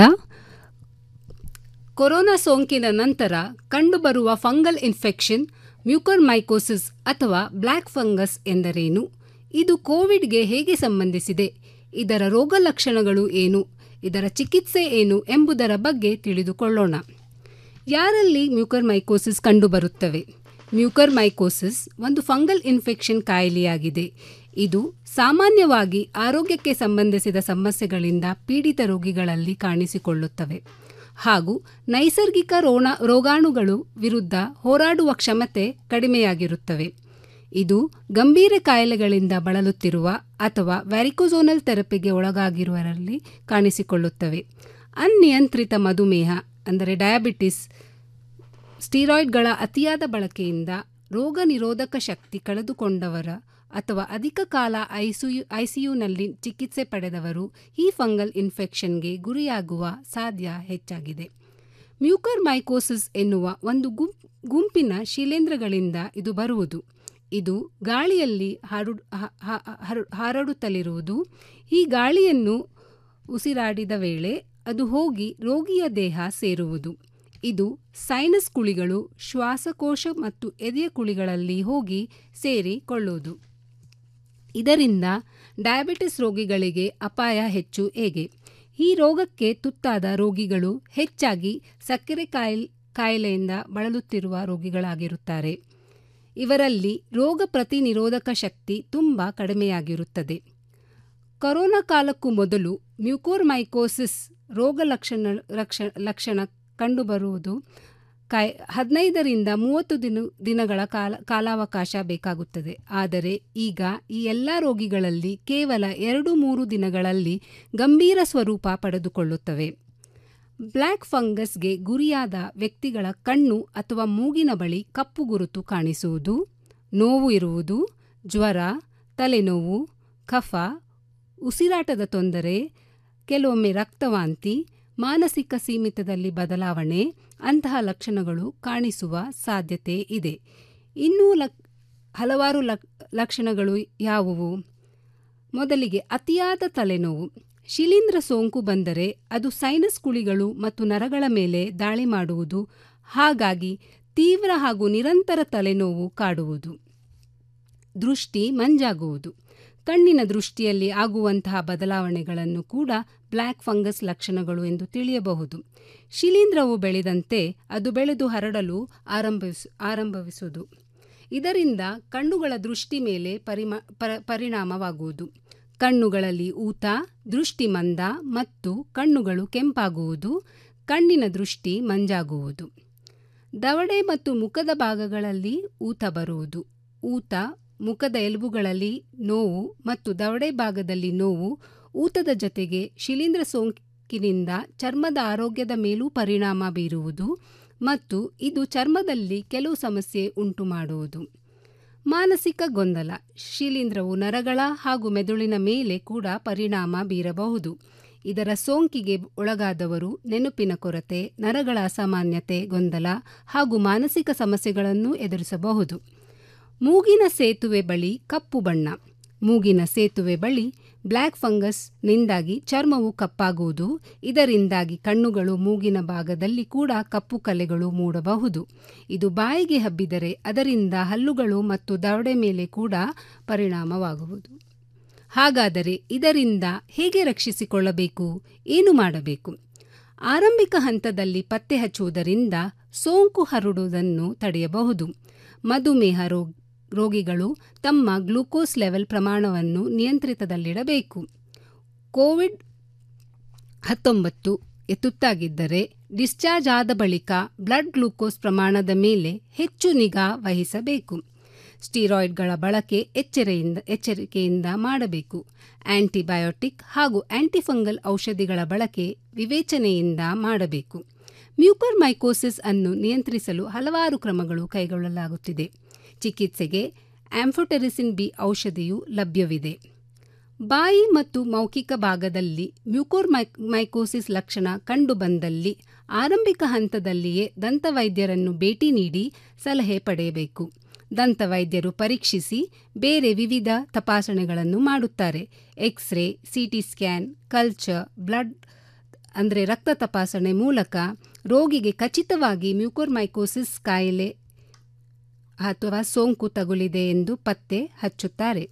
ಕೊರೋನಾ ಸೋಂಕಿನ ನಂತರ ಕಂಡುಬರುವ ಫಂಗಲ್ ಇನ್ಫೆಕ್ಷನ್ ಮ್ಯೂಕರ್ ಮೈಕೋಸಿಸ್ ಅಥವಾ ಬ್ಲ್ಯಾಕ್ ಫಂಗಸ್ ಎಂದರೇನು ಇದು ಕೋವಿಡ್ಗೆ ಹೇಗೆ ಸಂಬಂಧಿಸಿದೆ ಇದರ ರೋಗ ಲಕ್ಷಣಗಳು ಏನು ಇದರ ಚಿಕಿತ್ಸೆ ಏನು ಎಂಬುದರ ಬಗ್ಗೆ ತಿಳಿದುಕೊಳ್ಳೋಣ ಯಾರಲ್ಲಿ ಮ್ಯೂಕರ್ ಮೈಕೋಸಿಸ್ ಕಂಡುಬರುತ್ತವೆ ಮ್ಯೂಕರ್ ಮೈಕೋಸಿಸ್ ಒಂದು ಫಂಗಲ್ ಇನ್ಫೆಕ್ಷನ್ ಕಾಯಿಲೆಯಾಗಿದೆ ಇದು ಸಾಮಾನ್ಯವಾಗಿ ಆರೋಗ್ಯಕ್ಕೆ ಸಂಬಂಧಿಸಿದ ಸಮಸ್ಯೆಗಳಿಂದ ಪೀಡಿತ ರೋಗಿಗಳಲ್ಲಿ ಕಾಣಿಸಿಕೊಳ್ಳುತ್ತವೆ ಹಾಗೂ ನೈಸರ್ಗಿಕ ರೋಣ ರೋಗಾಣುಗಳು ವಿರುದ್ಧ ಹೋರಾಡುವ ಕ್ಷಮತೆ ಕಡಿಮೆಯಾಗಿರುತ್ತವೆ ಇದು ಗಂಭೀರ ಕಾಯಿಲೆಗಳಿಂದ ಬಳಲುತ್ತಿರುವ ಅಥವಾ ವ್ಯಾರಿಕೋಸೋನಲ್ ಥೆರಪಿಗೆ ಒಳಗಾಗಿರುವವರಲ್ಲಿ ಕಾಣಿಸಿಕೊಳ್ಳುತ್ತವೆ ಅನಿಯಂತ್ರಿತ ಮಧುಮೇಹ ಅಂದರೆ ಡಯಾಬಿಟಿಸ್ ಸ್ಟೀರಾಯ್ಡ್ಗಳ ಅತಿಯಾದ ಬಳಕೆಯಿಂದ ರೋಗ ನಿರೋಧಕ ಶಕ್ತಿ ಕಳೆದುಕೊಂಡವರ ಅಥವಾ ಅಧಿಕ ಕಾಲ ಐಸಿಯು ಐಸಿಯುನಲ್ಲಿ ಚಿಕಿತ್ಸೆ ಪಡೆದವರು ಈ ಫಂಗಲ್ ಇನ್ಫೆಕ್ಷನ್ಗೆ ಗುರಿಯಾಗುವ ಸಾಧ್ಯ ಹೆಚ್ಚಾಗಿದೆ ಮ್ಯೂಕರ್ ಮೈಕೋಸಿಸ್ ಎನ್ನುವ ಒಂದು ಗುಂಪ್ ಗುಂಪಿನ ಶಿಲೇಂಧ್ರಗಳಿಂದ ಇದು ಬರುವುದು ಇದು ಗಾಳಿಯಲ್ಲಿ ಹಾರು ಹ- ಹ- ಹರ- ಹಾರಾಡುತ್ತಲಿರುವುದು ಈ ಗಾಳಿಯನ್ನು ಉಸಿರಾಡಿದ ವೇಳೆ ಅದು ಹೋಗಿ ರೋಗಿಯ ದೇಹ ಸೇರುವುದು ಇದು ಸೈನಸ್ ಕುಳಿಗಳು ಶ್ವಾಸಕೋಶ ಮತ್ತು ಎದೆಯ ಕುಳಿಗಳಲ್ಲಿ ಹೋಗಿ ಸೇರಿಕೊಳ್ಳುವುದು ಇದರಿಂದ ಡಯಾಬಿಟಿಸ್ ರೋಗಿಗಳಿಗೆ ಅಪಾಯ ಹೆಚ್ಚು ಹೇಗೆ ಈ ರೋಗಕ್ಕೆ ತುತ್ತಾದ ರೋಗಿಗಳು ಹೆಚ್ಚಾಗಿ ಸಕ್ಕರೆ ಕಾಯಿಲ್ ಕಾಯಿಲೆಯಿಂದ ಬಳಲುತ್ತಿರುವ ರೋಗಿಗಳಾಗಿರುತ್ತಾರೆ ಇವರಲ್ಲಿ ರೋಗ ಪ್ರತಿನಿರೋಧಕ ಶಕ್ತಿ ತುಂಬ ಕಡಿಮೆಯಾಗಿರುತ್ತದೆ ಕೊರೋನಾ ಕಾಲಕ್ಕೂ ಮೊದಲು ಮ್ಯೂಕೋರ್ಮೈಕೋಸಿಸ್ ರೋಗ ಲಕ್ಷಣ ಲಕ್ಷ ಲಕ್ಷಣ ಕಂಡುಬರುವುದು ಕಾಯ್ ಹದಿನೈದರಿಂದ ಮೂವತ್ತು ದಿನ ದಿನಗಳ ಕಾಲ ಕಾಲಾವಕಾಶ ಬೇಕಾಗುತ್ತದೆ ಆದರೆ ಈಗ ಈ ಎಲ್ಲ ರೋಗಿಗಳಲ್ಲಿ ಕೇವಲ ಎರಡು ಮೂರು ದಿನಗಳಲ್ಲಿ ಗಂಭೀರ ಸ್ವರೂಪ ಪಡೆದುಕೊಳ್ಳುತ್ತವೆ ಬ್ಲ್ಯಾಕ್ ಫಂಗಸ್ಗೆ ಗುರಿಯಾದ ವ್ಯಕ್ತಿಗಳ ಕಣ್ಣು ಅಥವಾ ಮೂಗಿನ ಬಳಿ ಕಪ್ಪು ಗುರುತು ಕಾಣಿಸುವುದು ನೋವು ಇರುವುದು ಜ್ವರ ತಲೆನೋವು ಕಫ ಉಸಿರಾಟದ ತೊಂದರೆ ಕೆಲವೊಮ್ಮೆ ರಕ್ತವಾಂತಿ ಮಾನಸಿಕ ಸೀಮಿತದಲ್ಲಿ ಬದಲಾವಣೆ ಅಂತಹ ಲಕ್ಷಣಗಳು ಕಾಣಿಸುವ ಸಾಧ್ಯತೆ ಇದೆ ಇನ್ನೂ ಲಕ್ ಹಲವಾರು ಲಕ್ ಲಕ್ಷಣಗಳು ಯಾವುವು ಮೊದಲಿಗೆ ಅತಿಯಾದ ತಲೆನೋವು ಶಿಲೀಂಧ್ರ ಸೋಂಕು ಬಂದರೆ ಅದು ಸೈನಸ್ ಕುಳಿಗಳು ಮತ್ತು ನರಗಳ ಮೇಲೆ ದಾಳಿ ಮಾಡುವುದು ಹಾಗಾಗಿ ತೀವ್ರ ಹಾಗೂ ನಿರಂತರ ತಲೆನೋವು ಕಾಡುವುದು ದೃಷ್ಟಿ ಮಂಜಾಗುವುದು ಕಣ್ಣಿನ ದೃಷ್ಟಿಯಲ್ಲಿ ಆಗುವಂತಹ ಬದಲಾವಣೆಗಳನ್ನು ಕೂಡ ಬ್ಲ್ಯಾಕ್ ಫಂಗಸ್ ಲಕ್ಷಣಗಳು ಎಂದು ತಿಳಿಯಬಹುದು ಶಿಲೀಂಧ್ರವು ಬೆಳೆದಂತೆ ಅದು ಬೆಳೆದು ಹರಡಲು ಆರಂಭಿಸ ಆರಂಭಿಸುವುದು ಇದರಿಂದ ಕಣ್ಣುಗಳ ದೃಷ್ಟಿ ಮೇಲೆ ಪರಿಮ ಪರ ಪರಿಣಾಮವಾಗುವುದು ಕಣ್ಣುಗಳಲ್ಲಿ ಊತ ದೃಷ್ಟಿ ಮಂದ ಮತ್ತು ಕಣ್ಣುಗಳು ಕೆಂಪಾಗುವುದು ಕಣ್ಣಿನ ದೃಷ್ಟಿ ಮಂಜಾಗುವುದು ದವಡೆ ಮತ್ತು ಮುಖದ ಭಾಗಗಳಲ್ಲಿ ಊತ ಬರುವುದು ಊತ ಮುಖದ ಎಲುಬುಗಳಲ್ಲಿ ನೋವು ಮತ್ತು ದವಡೆ ಭಾಗದಲ್ಲಿ ನೋವು ಊತದ ಜೊತೆಗೆ ಶಿಲೀಂಧ್ರ ಸೋಂಕಿನಿಂದ ಚರ್ಮದ ಆರೋಗ್ಯದ ಮೇಲೂ ಪರಿಣಾಮ ಬೀರುವುದು ಮತ್ತು ಇದು ಚರ್ಮದಲ್ಲಿ ಕೆಲವು ಸಮಸ್ಯೆ ಉಂಟು ಮಾಡುವುದು ಮಾನಸಿಕ ಗೊಂದಲ ಶಿಲೀಂಧ್ರವು ನರಗಳ ಹಾಗೂ ಮೆದುಳಿನ ಮೇಲೆ ಕೂಡ ಪರಿಣಾಮ ಬೀರಬಹುದು ಇದರ ಸೋಂಕಿಗೆ ಒಳಗಾದವರು ನೆನಪಿನ ಕೊರತೆ ನರಗಳ ಅಸಾಮಾನ್ಯತೆ ಗೊಂದಲ ಹಾಗೂ ಮಾನಸಿಕ ಸಮಸ್ಯೆಗಳನ್ನು ಎದುರಿಸಬಹುದು ಮೂಗಿನ ಸೇತುವೆ ಬಳಿ ಕಪ್ಪು ಬಣ್ಣ ಮೂಗಿನ ಸೇತುವೆ ಬಳಿ ಬ್ಲ್ಯಾಕ್ ಫಂಗಸ್ನಿಂದಾಗಿ ಚರ್ಮವು ಕಪ್ಪಾಗುವುದು ಇದರಿಂದಾಗಿ ಕಣ್ಣುಗಳು ಮೂಗಿನ ಭಾಗದಲ್ಲಿ ಕೂಡ ಕಪ್ಪು ಕಲೆಗಳು ಮೂಡಬಹುದು ಇದು ಬಾಯಿಗೆ ಹಬ್ಬಿದರೆ ಅದರಿಂದ ಹಲ್ಲುಗಳು ಮತ್ತು ದವಡೆ ಮೇಲೆ ಕೂಡ ಪರಿಣಾಮವಾಗುವುದು ಹಾಗಾದರೆ ಇದರಿಂದ ಹೇಗೆ ರಕ್ಷಿಸಿಕೊಳ್ಳಬೇಕು ಏನು ಮಾಡಬೇಕು ಆರಂಭಿಕ ಹಂತದಲ್ಲಿ ಪತ್ತೆ ಹಚ್ಚುವುದರಿಂದ ಸೋಂಕು ಹರಡುವುದನ್ನು ತಡೆಯಬಹುದು ಮಧುಮೇಹ ರೋಗ ರೋಗಿಗಳು ತಮ್ಮ ಗ್ಲೂಕೋಸ್ ಲೆವೆಲ್ ಪ್ರಮಾಣವನ್ನು ನಿಯಂತ್ರಿತದಲ್ಲಿಡಬೇಕು ಕೋವಿಡ್ ಹತ್ತೊಂಬತ್ತು ತುತ್ತಾಗಿದ್ದರೆ ಡಿಸ್ಚಾರ್ಜ್ ಆದ ಬಳಿಕ ಬ್ಲಡ್ ಗ್ಲೂಕೋಸ್ ಪ್ರಮಾಣದ ಮೇಲೆ ಹೆಚ್ಚು ನಿಗಾ ವಹಿಸಬೇಕು ಸ್ಟೀರಾಯ್ಡ್ಗಳ ಬಳಕೆ ಎಚ್ಚರೆಯಿಂದ ಎಚ್ಚರಿಕೆಯಿಂದ ಮಾಡಬೇಕು ಆಂಟಿಬಯೋಟಿಕ್ ಹಾಗೂ ಆಂಟಿಫಂಗಲ್ ಔಷಧಿಗಳ ಬಳಕೆ ವಿವೇಚನೆಯಿಂದ ಮಾಡಬೇಕು ಮ್ಯೂಕರ್ ಮೈಕೋಸಿಸ್ ಅನ್ನು ನಿಯಂತ್ರಿಸಲು ಹಲವಾರು ಕ್ರಮಗಳು ಕೈಗೊಳ್ಳಲಾಗುತ್ತಿದೆ ಚಿಕಿತ್ಸೆಗೆ ಆಂಫೋಟೆರಿಸಿನ್ ಬಿ ಔಷಧಿಯು ಲಭ್ಯವಿದೆ ಬಾಯಿ ಮತ್ತು ಮೌಖಿಕ ಭಾಗದಲ್ಲಿ ಮ್ಯೂಕೋರ್ ಮೈಕೋಸಿಸ್ ಲಕ್ಷಣ ಕಂಡುಬಂದಲ್ಲಿ ಆರಂಭಿಕ ಹಂತದಲ್ಲಿಯೇ ದಂತವೈದ್ಯರನ್ನು ಭೇಟಿ ನೀಡಿ ಸಲಹೆ ಪಡೆಯಬೇಕು ದಂತವೈದ್ಯರು ಪರೀಕ್ಷಿಸಿ ಬೇರೆ ವಿವಿಧ ತಪಾಸಣೆಗಳನ್ನು ಮಾಡುತ್ತಾರೆ x ray CT scan culture blood ಅಂದರೆ ರಕ್ತ ತಪಾಸಣೆ ಮೂಲಕ ರೋಗಿಗೆ ಖಚಿತವಾಗಿ ಮ್ಯೂಕೋರ್ಮೈಕೋಸಿಸ್ ಕಾಯಿಲೆ ಅಥವಾ ಸೋಂಕು ತಗುಲಿದೆ ಎಂದು ಪತ್ತೆ ಹಚ್ಚುತ್ತಾರೆ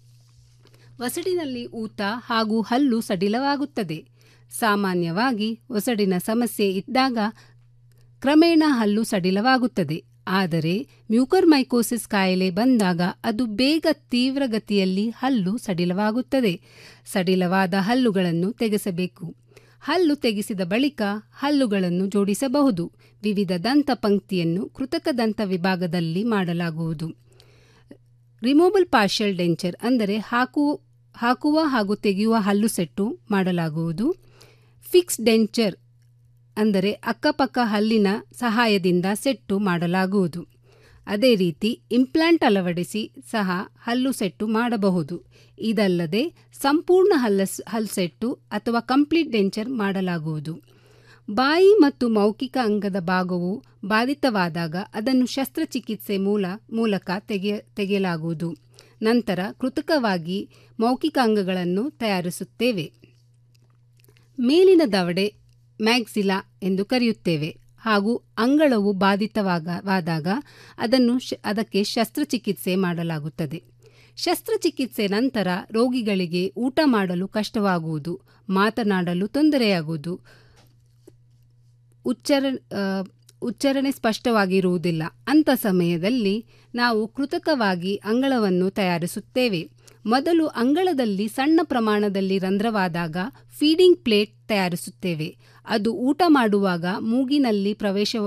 ಒಸಡಿನಲ್ಲಿ ಊತ ಹಾಗೂ ಹಲ್ಲು ಸಡಿಲವಾಗುತ್ತದೆ ಸಾಮಾನ್ಯವಾಗಿ ಒಸಡಿನ ಸಮಸ್ಯೆ ಇದ್ದಾಗ ಕ್ರಮೇಣ ಹಲ್ಲು ಸಡಿಲವಾಗುತ್ತದೆ ಆದರೆ ಮ್ಯೂಕರ್ಮೈಕೋಸಿಸ್ ಕಾಯಿಲೆ ಬಂದಾಗ ಅದು ಬೇಗ ತೀವ್ರಗತಿಯಲ್ಲಿ ಹಲ್ಲು ಸಡಿಲವಾಗುತ್ತದೆ ಸಡಿಲವಾದ ಹಲ್ಲುಗಳನ್ನು ತೆಗೆಸಬೇಕು ಹಲ್ಲು ತೆಗೆಸಿದ ಬಳಿಕ ಹಲ್ಲುಗಳನ್ನು ಜೋಡಿಸಬಹುದು ವಿವಿಧ ದಂತ ಪಂಕ್ತಿಯನ್ನು ಕೃತಕ ದಂತ ವಿಭಾಗದಲ್ಲಿ ಮಾಡಲಾಗುವುದು ರಿಮೂವಲ್ ಪಾರ್ಷಿಯಲ್ ಡೆಂಚರ್ ಅಂದರೆ ಹಾಕುವ ಹಾಕುವ ಹಾಗೂ ತೆಗೆಯುವ ಹಲ್ಲು ಸೆಟ್ಟು ಮಾಡಲಾಗುವುದು ಫಿಕ್ಸ್ ಡೆಂಚರ್ ಅಂದರೆ ಅಕ್ಕಪಕ್ಕ ಹಲ್ಲಿನ ಸಹಾಯದಿಂದ ಸೆಟ್ಟು ಮಾಡಲಾಗುವುದು ಅದೇ ರೀತಿ ಇಂಪ್ಲಾಂಟ್ ಅಳವಡಿಸಿ ಸಹ ಹಲ್ಲು ಸೆಟ್ಟು ಮಾಡಬಹುದು ಇದಲ್ಲದೆ ಸಂಪೂರ್ಣ ಹಲ್ಲ ಹಲ್ಸೆಟ್ಟು ಅಥವಾ ಕಂಪ್ಲೀಟ್ ಡೆಂಚರ್ ಮಾಡಲಾಗುವುದು ಬಾಯಿ ಮತ್ತು ಮೌಖಿಕ ಅಂಗದ ಭಾಗವು ಬಾಧಿತವಾದಾಗ ಅದನ್ನು ಶಸ್ತ್ರಚಿಕಿತ್ಸೆ ಮೂಲ ಮೂಲಕ ತೆಗೆಯ ತೆಗೆಯಲಾಗುವುದು ನಂತರ ಕೃತಕವಾಗಿ ಮೌಖಿಕ ಅಂಗಗಳನ್ನು ತಯಾರಿಸುತ್ತೇವೆ ಮೇಲಿನ ದವಡೆ ಮ್ಯಾಕ್ಸಿಲಾ ಎಂದು ಕರೆಯುತ್ತೇವೆ ಹಾಗೂ ಅಂಗಳವು ಬಾಧಿತವಾದಾಗ ಅದನ್ನು ಅದಕ್ಕೆ ಶಸ್ತ್ರಚಿಕಿತ್ಸೆ ಮಾಡಲಾಗುತ್ತದೆ ಶಸ್ತ್ರಚಿಕಿತ್ಸೆ ನಂತರ ರೋಗಿಗಳಿಗೆ ಊಟ ಮಾಡಲು ಕಷ್ಟವಾಗುವುದು ಮಾತನಾಡಲು ತೊಂದರೆಯಾಗುವುದು ಉಚ್ಚರ ಉಚ್ಚಾರಣೆ ಸ್ಪಷ್ಟವಾಗಿರುವುದಿಲ್ಲ ಅಂಥ ಸಮಯದಲ್ಲಿ ನಾವು ಕೃತಕವಾಗಿ ಅಂಗಳವನ್ನು ತಯಾರಿಸುತ್ತೇವೆ ಮೊದಲು ಅಂಗಳದಲ್ಲಿ ಸಣ್ಣ ಪ್ರಮಾಣದಲ್ಲಿ ರಂಧ್ರವಾದಾಗ ಫೀಡಿಂಗ್ ಪ್ಲೇಟ್ ತಯಾರಿಸುತ್ತೇವೆ ಅದು ಊಟ ಮಾಡುವಾಗ ಮೂಗಿನಲ್ಲಿ ಪ್ರವೇಶ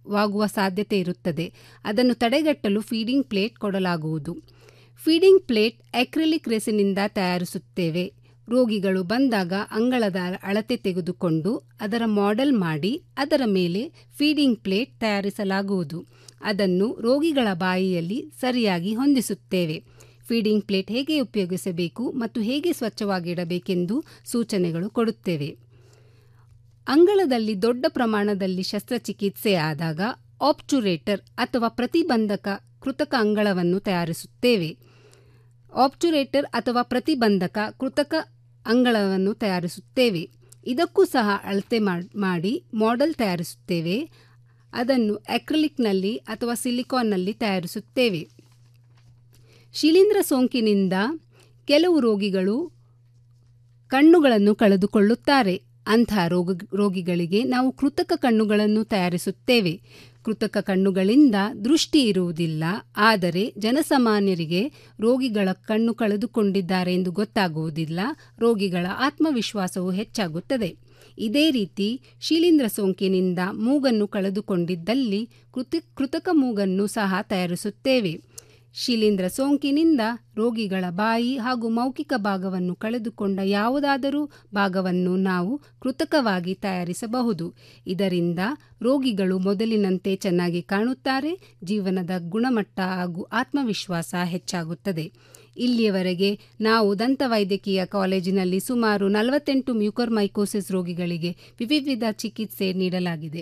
ವಾಗುವ ಸಾಧ್ಯತೆ ಇರುತ್ತದೆ ಅದನ್ನು ತಡೆಗಟ್ಟಲು ಫೀಡಿಂಗ್ ಪ್ಲೇಟ್ ಕೊಡಲಾಗುವುದು ಫೀಡಿಂಗ್ ಪ್ಲೇಟ್ ಅಕ್ರಿಲಿಕ್ ರೆಸಿನಿಂದ ತಯಾರಿಸುತ್ತೇವೆ ರೋಗಿಗಳು ಬಂದಾಗ ಅಂಗಳದ ಅಳತೆ ತೆಗೆದುಕೊಂಡು ಅದರ ಮಾಡೆಲ್ ಮಾಡಿ ಅದರ ಮೇಲೆ ಫೀಡಿಂಗ್ ಪ್ಲೇಟ್ ತಯಾರಿಸಲಾಗುವುದು ಅದನ್ನು ರೋಗಿಗಳ ಬಾಯಿಯಲ್ಲಿ ಸರಿಯಾಗಿ ಹೊಂದಿಸುತ್ತೇವೆ ಫೀಡಿಂಗ್ ಪ್ಲೇಟ್ ಹೇಗೆ ಉಪಯೋಗಿಸಬೇಕು ಮತ್ತು ಹೇಗೆ ಸ್ವಚ್ಛವಾಗಿಡಬೇಕೆಂದು ಸೂಚನೆಗಳು ಕೊಡುತ್ತೇವೆ ಅಂಗಳದಲ್ಲಿ ದೊಡ್ಡ ಪ್ರಮಾಣದಲ್ಲಿ ಶಸ್ತ್ರಚಿಕಿತ್ಸೆ ಆದಾಗ ಆಪ್ಚುರೇಟರ್ ಅಥವಾ ಪ್ರತಿಬಂಧಕ ಕೃತಕ ಅಂಗಳವನ್ನು ತಯಾರಿಸುತ್ತೇವೆ ಆಪ್ಚುರೇಟರ್ ಅಥವಾ ಪ್ರತಿಬಂಧಕ ಕೃತಕ ಅಂಗಳವನ್ನು ತಯಾರಿಸುತ್ತೇವೆ ಇದಕ್ಕೂ ಸಹ ಅಳತೆ ಮಾಡಿ ಮಾಡೆಲ್ ತಯಾರಿಸುತ್ತೇವೆ ಅದನ್ನು ಅಕ್ರಿಲಿಕ್ನಲ್ಲಿ ಅಥವಾ ಸಿಲಿಕಾನ್ನಲ್ಲಿ ತಯಾರಿಸುತ್ತೇವೆ ಶಿಲೀಂಧ್ರ ಸೋಂಕಿನಿಂದ ಕೆಲವು ರೋಗಿಗಳು ಕಣ್ಣುಗಳನ್ನು ಕಳೆದುಕೊಳ್ಳುತ್ತಾರೆ ಅಂಥ ರೋಗ ರೋಗಿಗಳಿಗೆ ನಾವು ಕೃತಕ ಕಣ್ಣುಗಳನ್ನು ತಯಾರಿಸುತ್ತೇವೆ ಕೃತಕ ಕಣ್ಣುಗಳಿಂದ ದೃಷ್ಟಿ ಇರುವುದಿಲ್ಲ ಆದರೆ ಜನಸಾಮಾನ್ಯರಿಗೆ ರೋಗಿಗಳ ಕಣ್ಣು ಕಳೆದುಕೊಂಡಿದ್ದಾರೆ ಎಂದು ಗೊತ್ತಾಗುವುದಿಲ್ಲ ರೋಗಿಗಳ ಆತ್ಮವಿಶ್ವಾಸವು ಹೆಚ್ಚಾಗುತ್ತದೆ ಇದೇ ರೀತಿ ಶಿಲೀಂಧ್ರ ಸೋಂಕಿನಿಂದ ಮೂಗನ್ನು ಕಳೆದುಕೊಂಡಿದ್ದಲ್ಲಿ ಕೃತಿ ಕೃತಕ ಮೂಗನ್ನು ಸಹ ತಯಾರಿಸುತ್ತೇವೆ ಶಿಲೀಂಧ್ರ ಸೋಂಕಿನಿಂದ ರೋಗಿಗಳ ಬಾಯಿ ಹಾಗೂ ಮೌಖಿಕ ಭಾಗವನ್ನು ಕಳೆದುಕೊಂಡ ಯಾವುದಾದರೂ ಭಾಗವನ್ನು ನಾವು ಕೃತಕವಾಗಿ ತಯಾರಿಸಬಹುದು ಇದರಿಂದ ರೋಗಿಗಳು ಮೊದಲಿನಂತೆ ಚೆನ್ನಾಗಿ ಕಾಣುತ್ತಾರೆ ಜೀವನದ ಗುಣಮಟ್ಟ ಹಾಗೂ ಆತ್ಮವಿಶ್ವಾಸ ಹೆಚ್ಚಾಗುತ್ತದೆ ಇಲ್ಲಿಯವರೆಗೆ ನಾವು ದಂತವೈದ್ಯಕೀಯ ಕಾಲೇಜಿನಲ್ಲಿ ಸುಮಾರು ನಲವತ್ತೆಂಟು ಮ್ಯೂಕರ್ ಮೈಕೋಸಿಸ್ ರೋಗಿಗಳಿಗೆ ವಿವಿಧ ಚಿಕಿತ್ಸೆ ನೀಡಲಾಗಿದೆ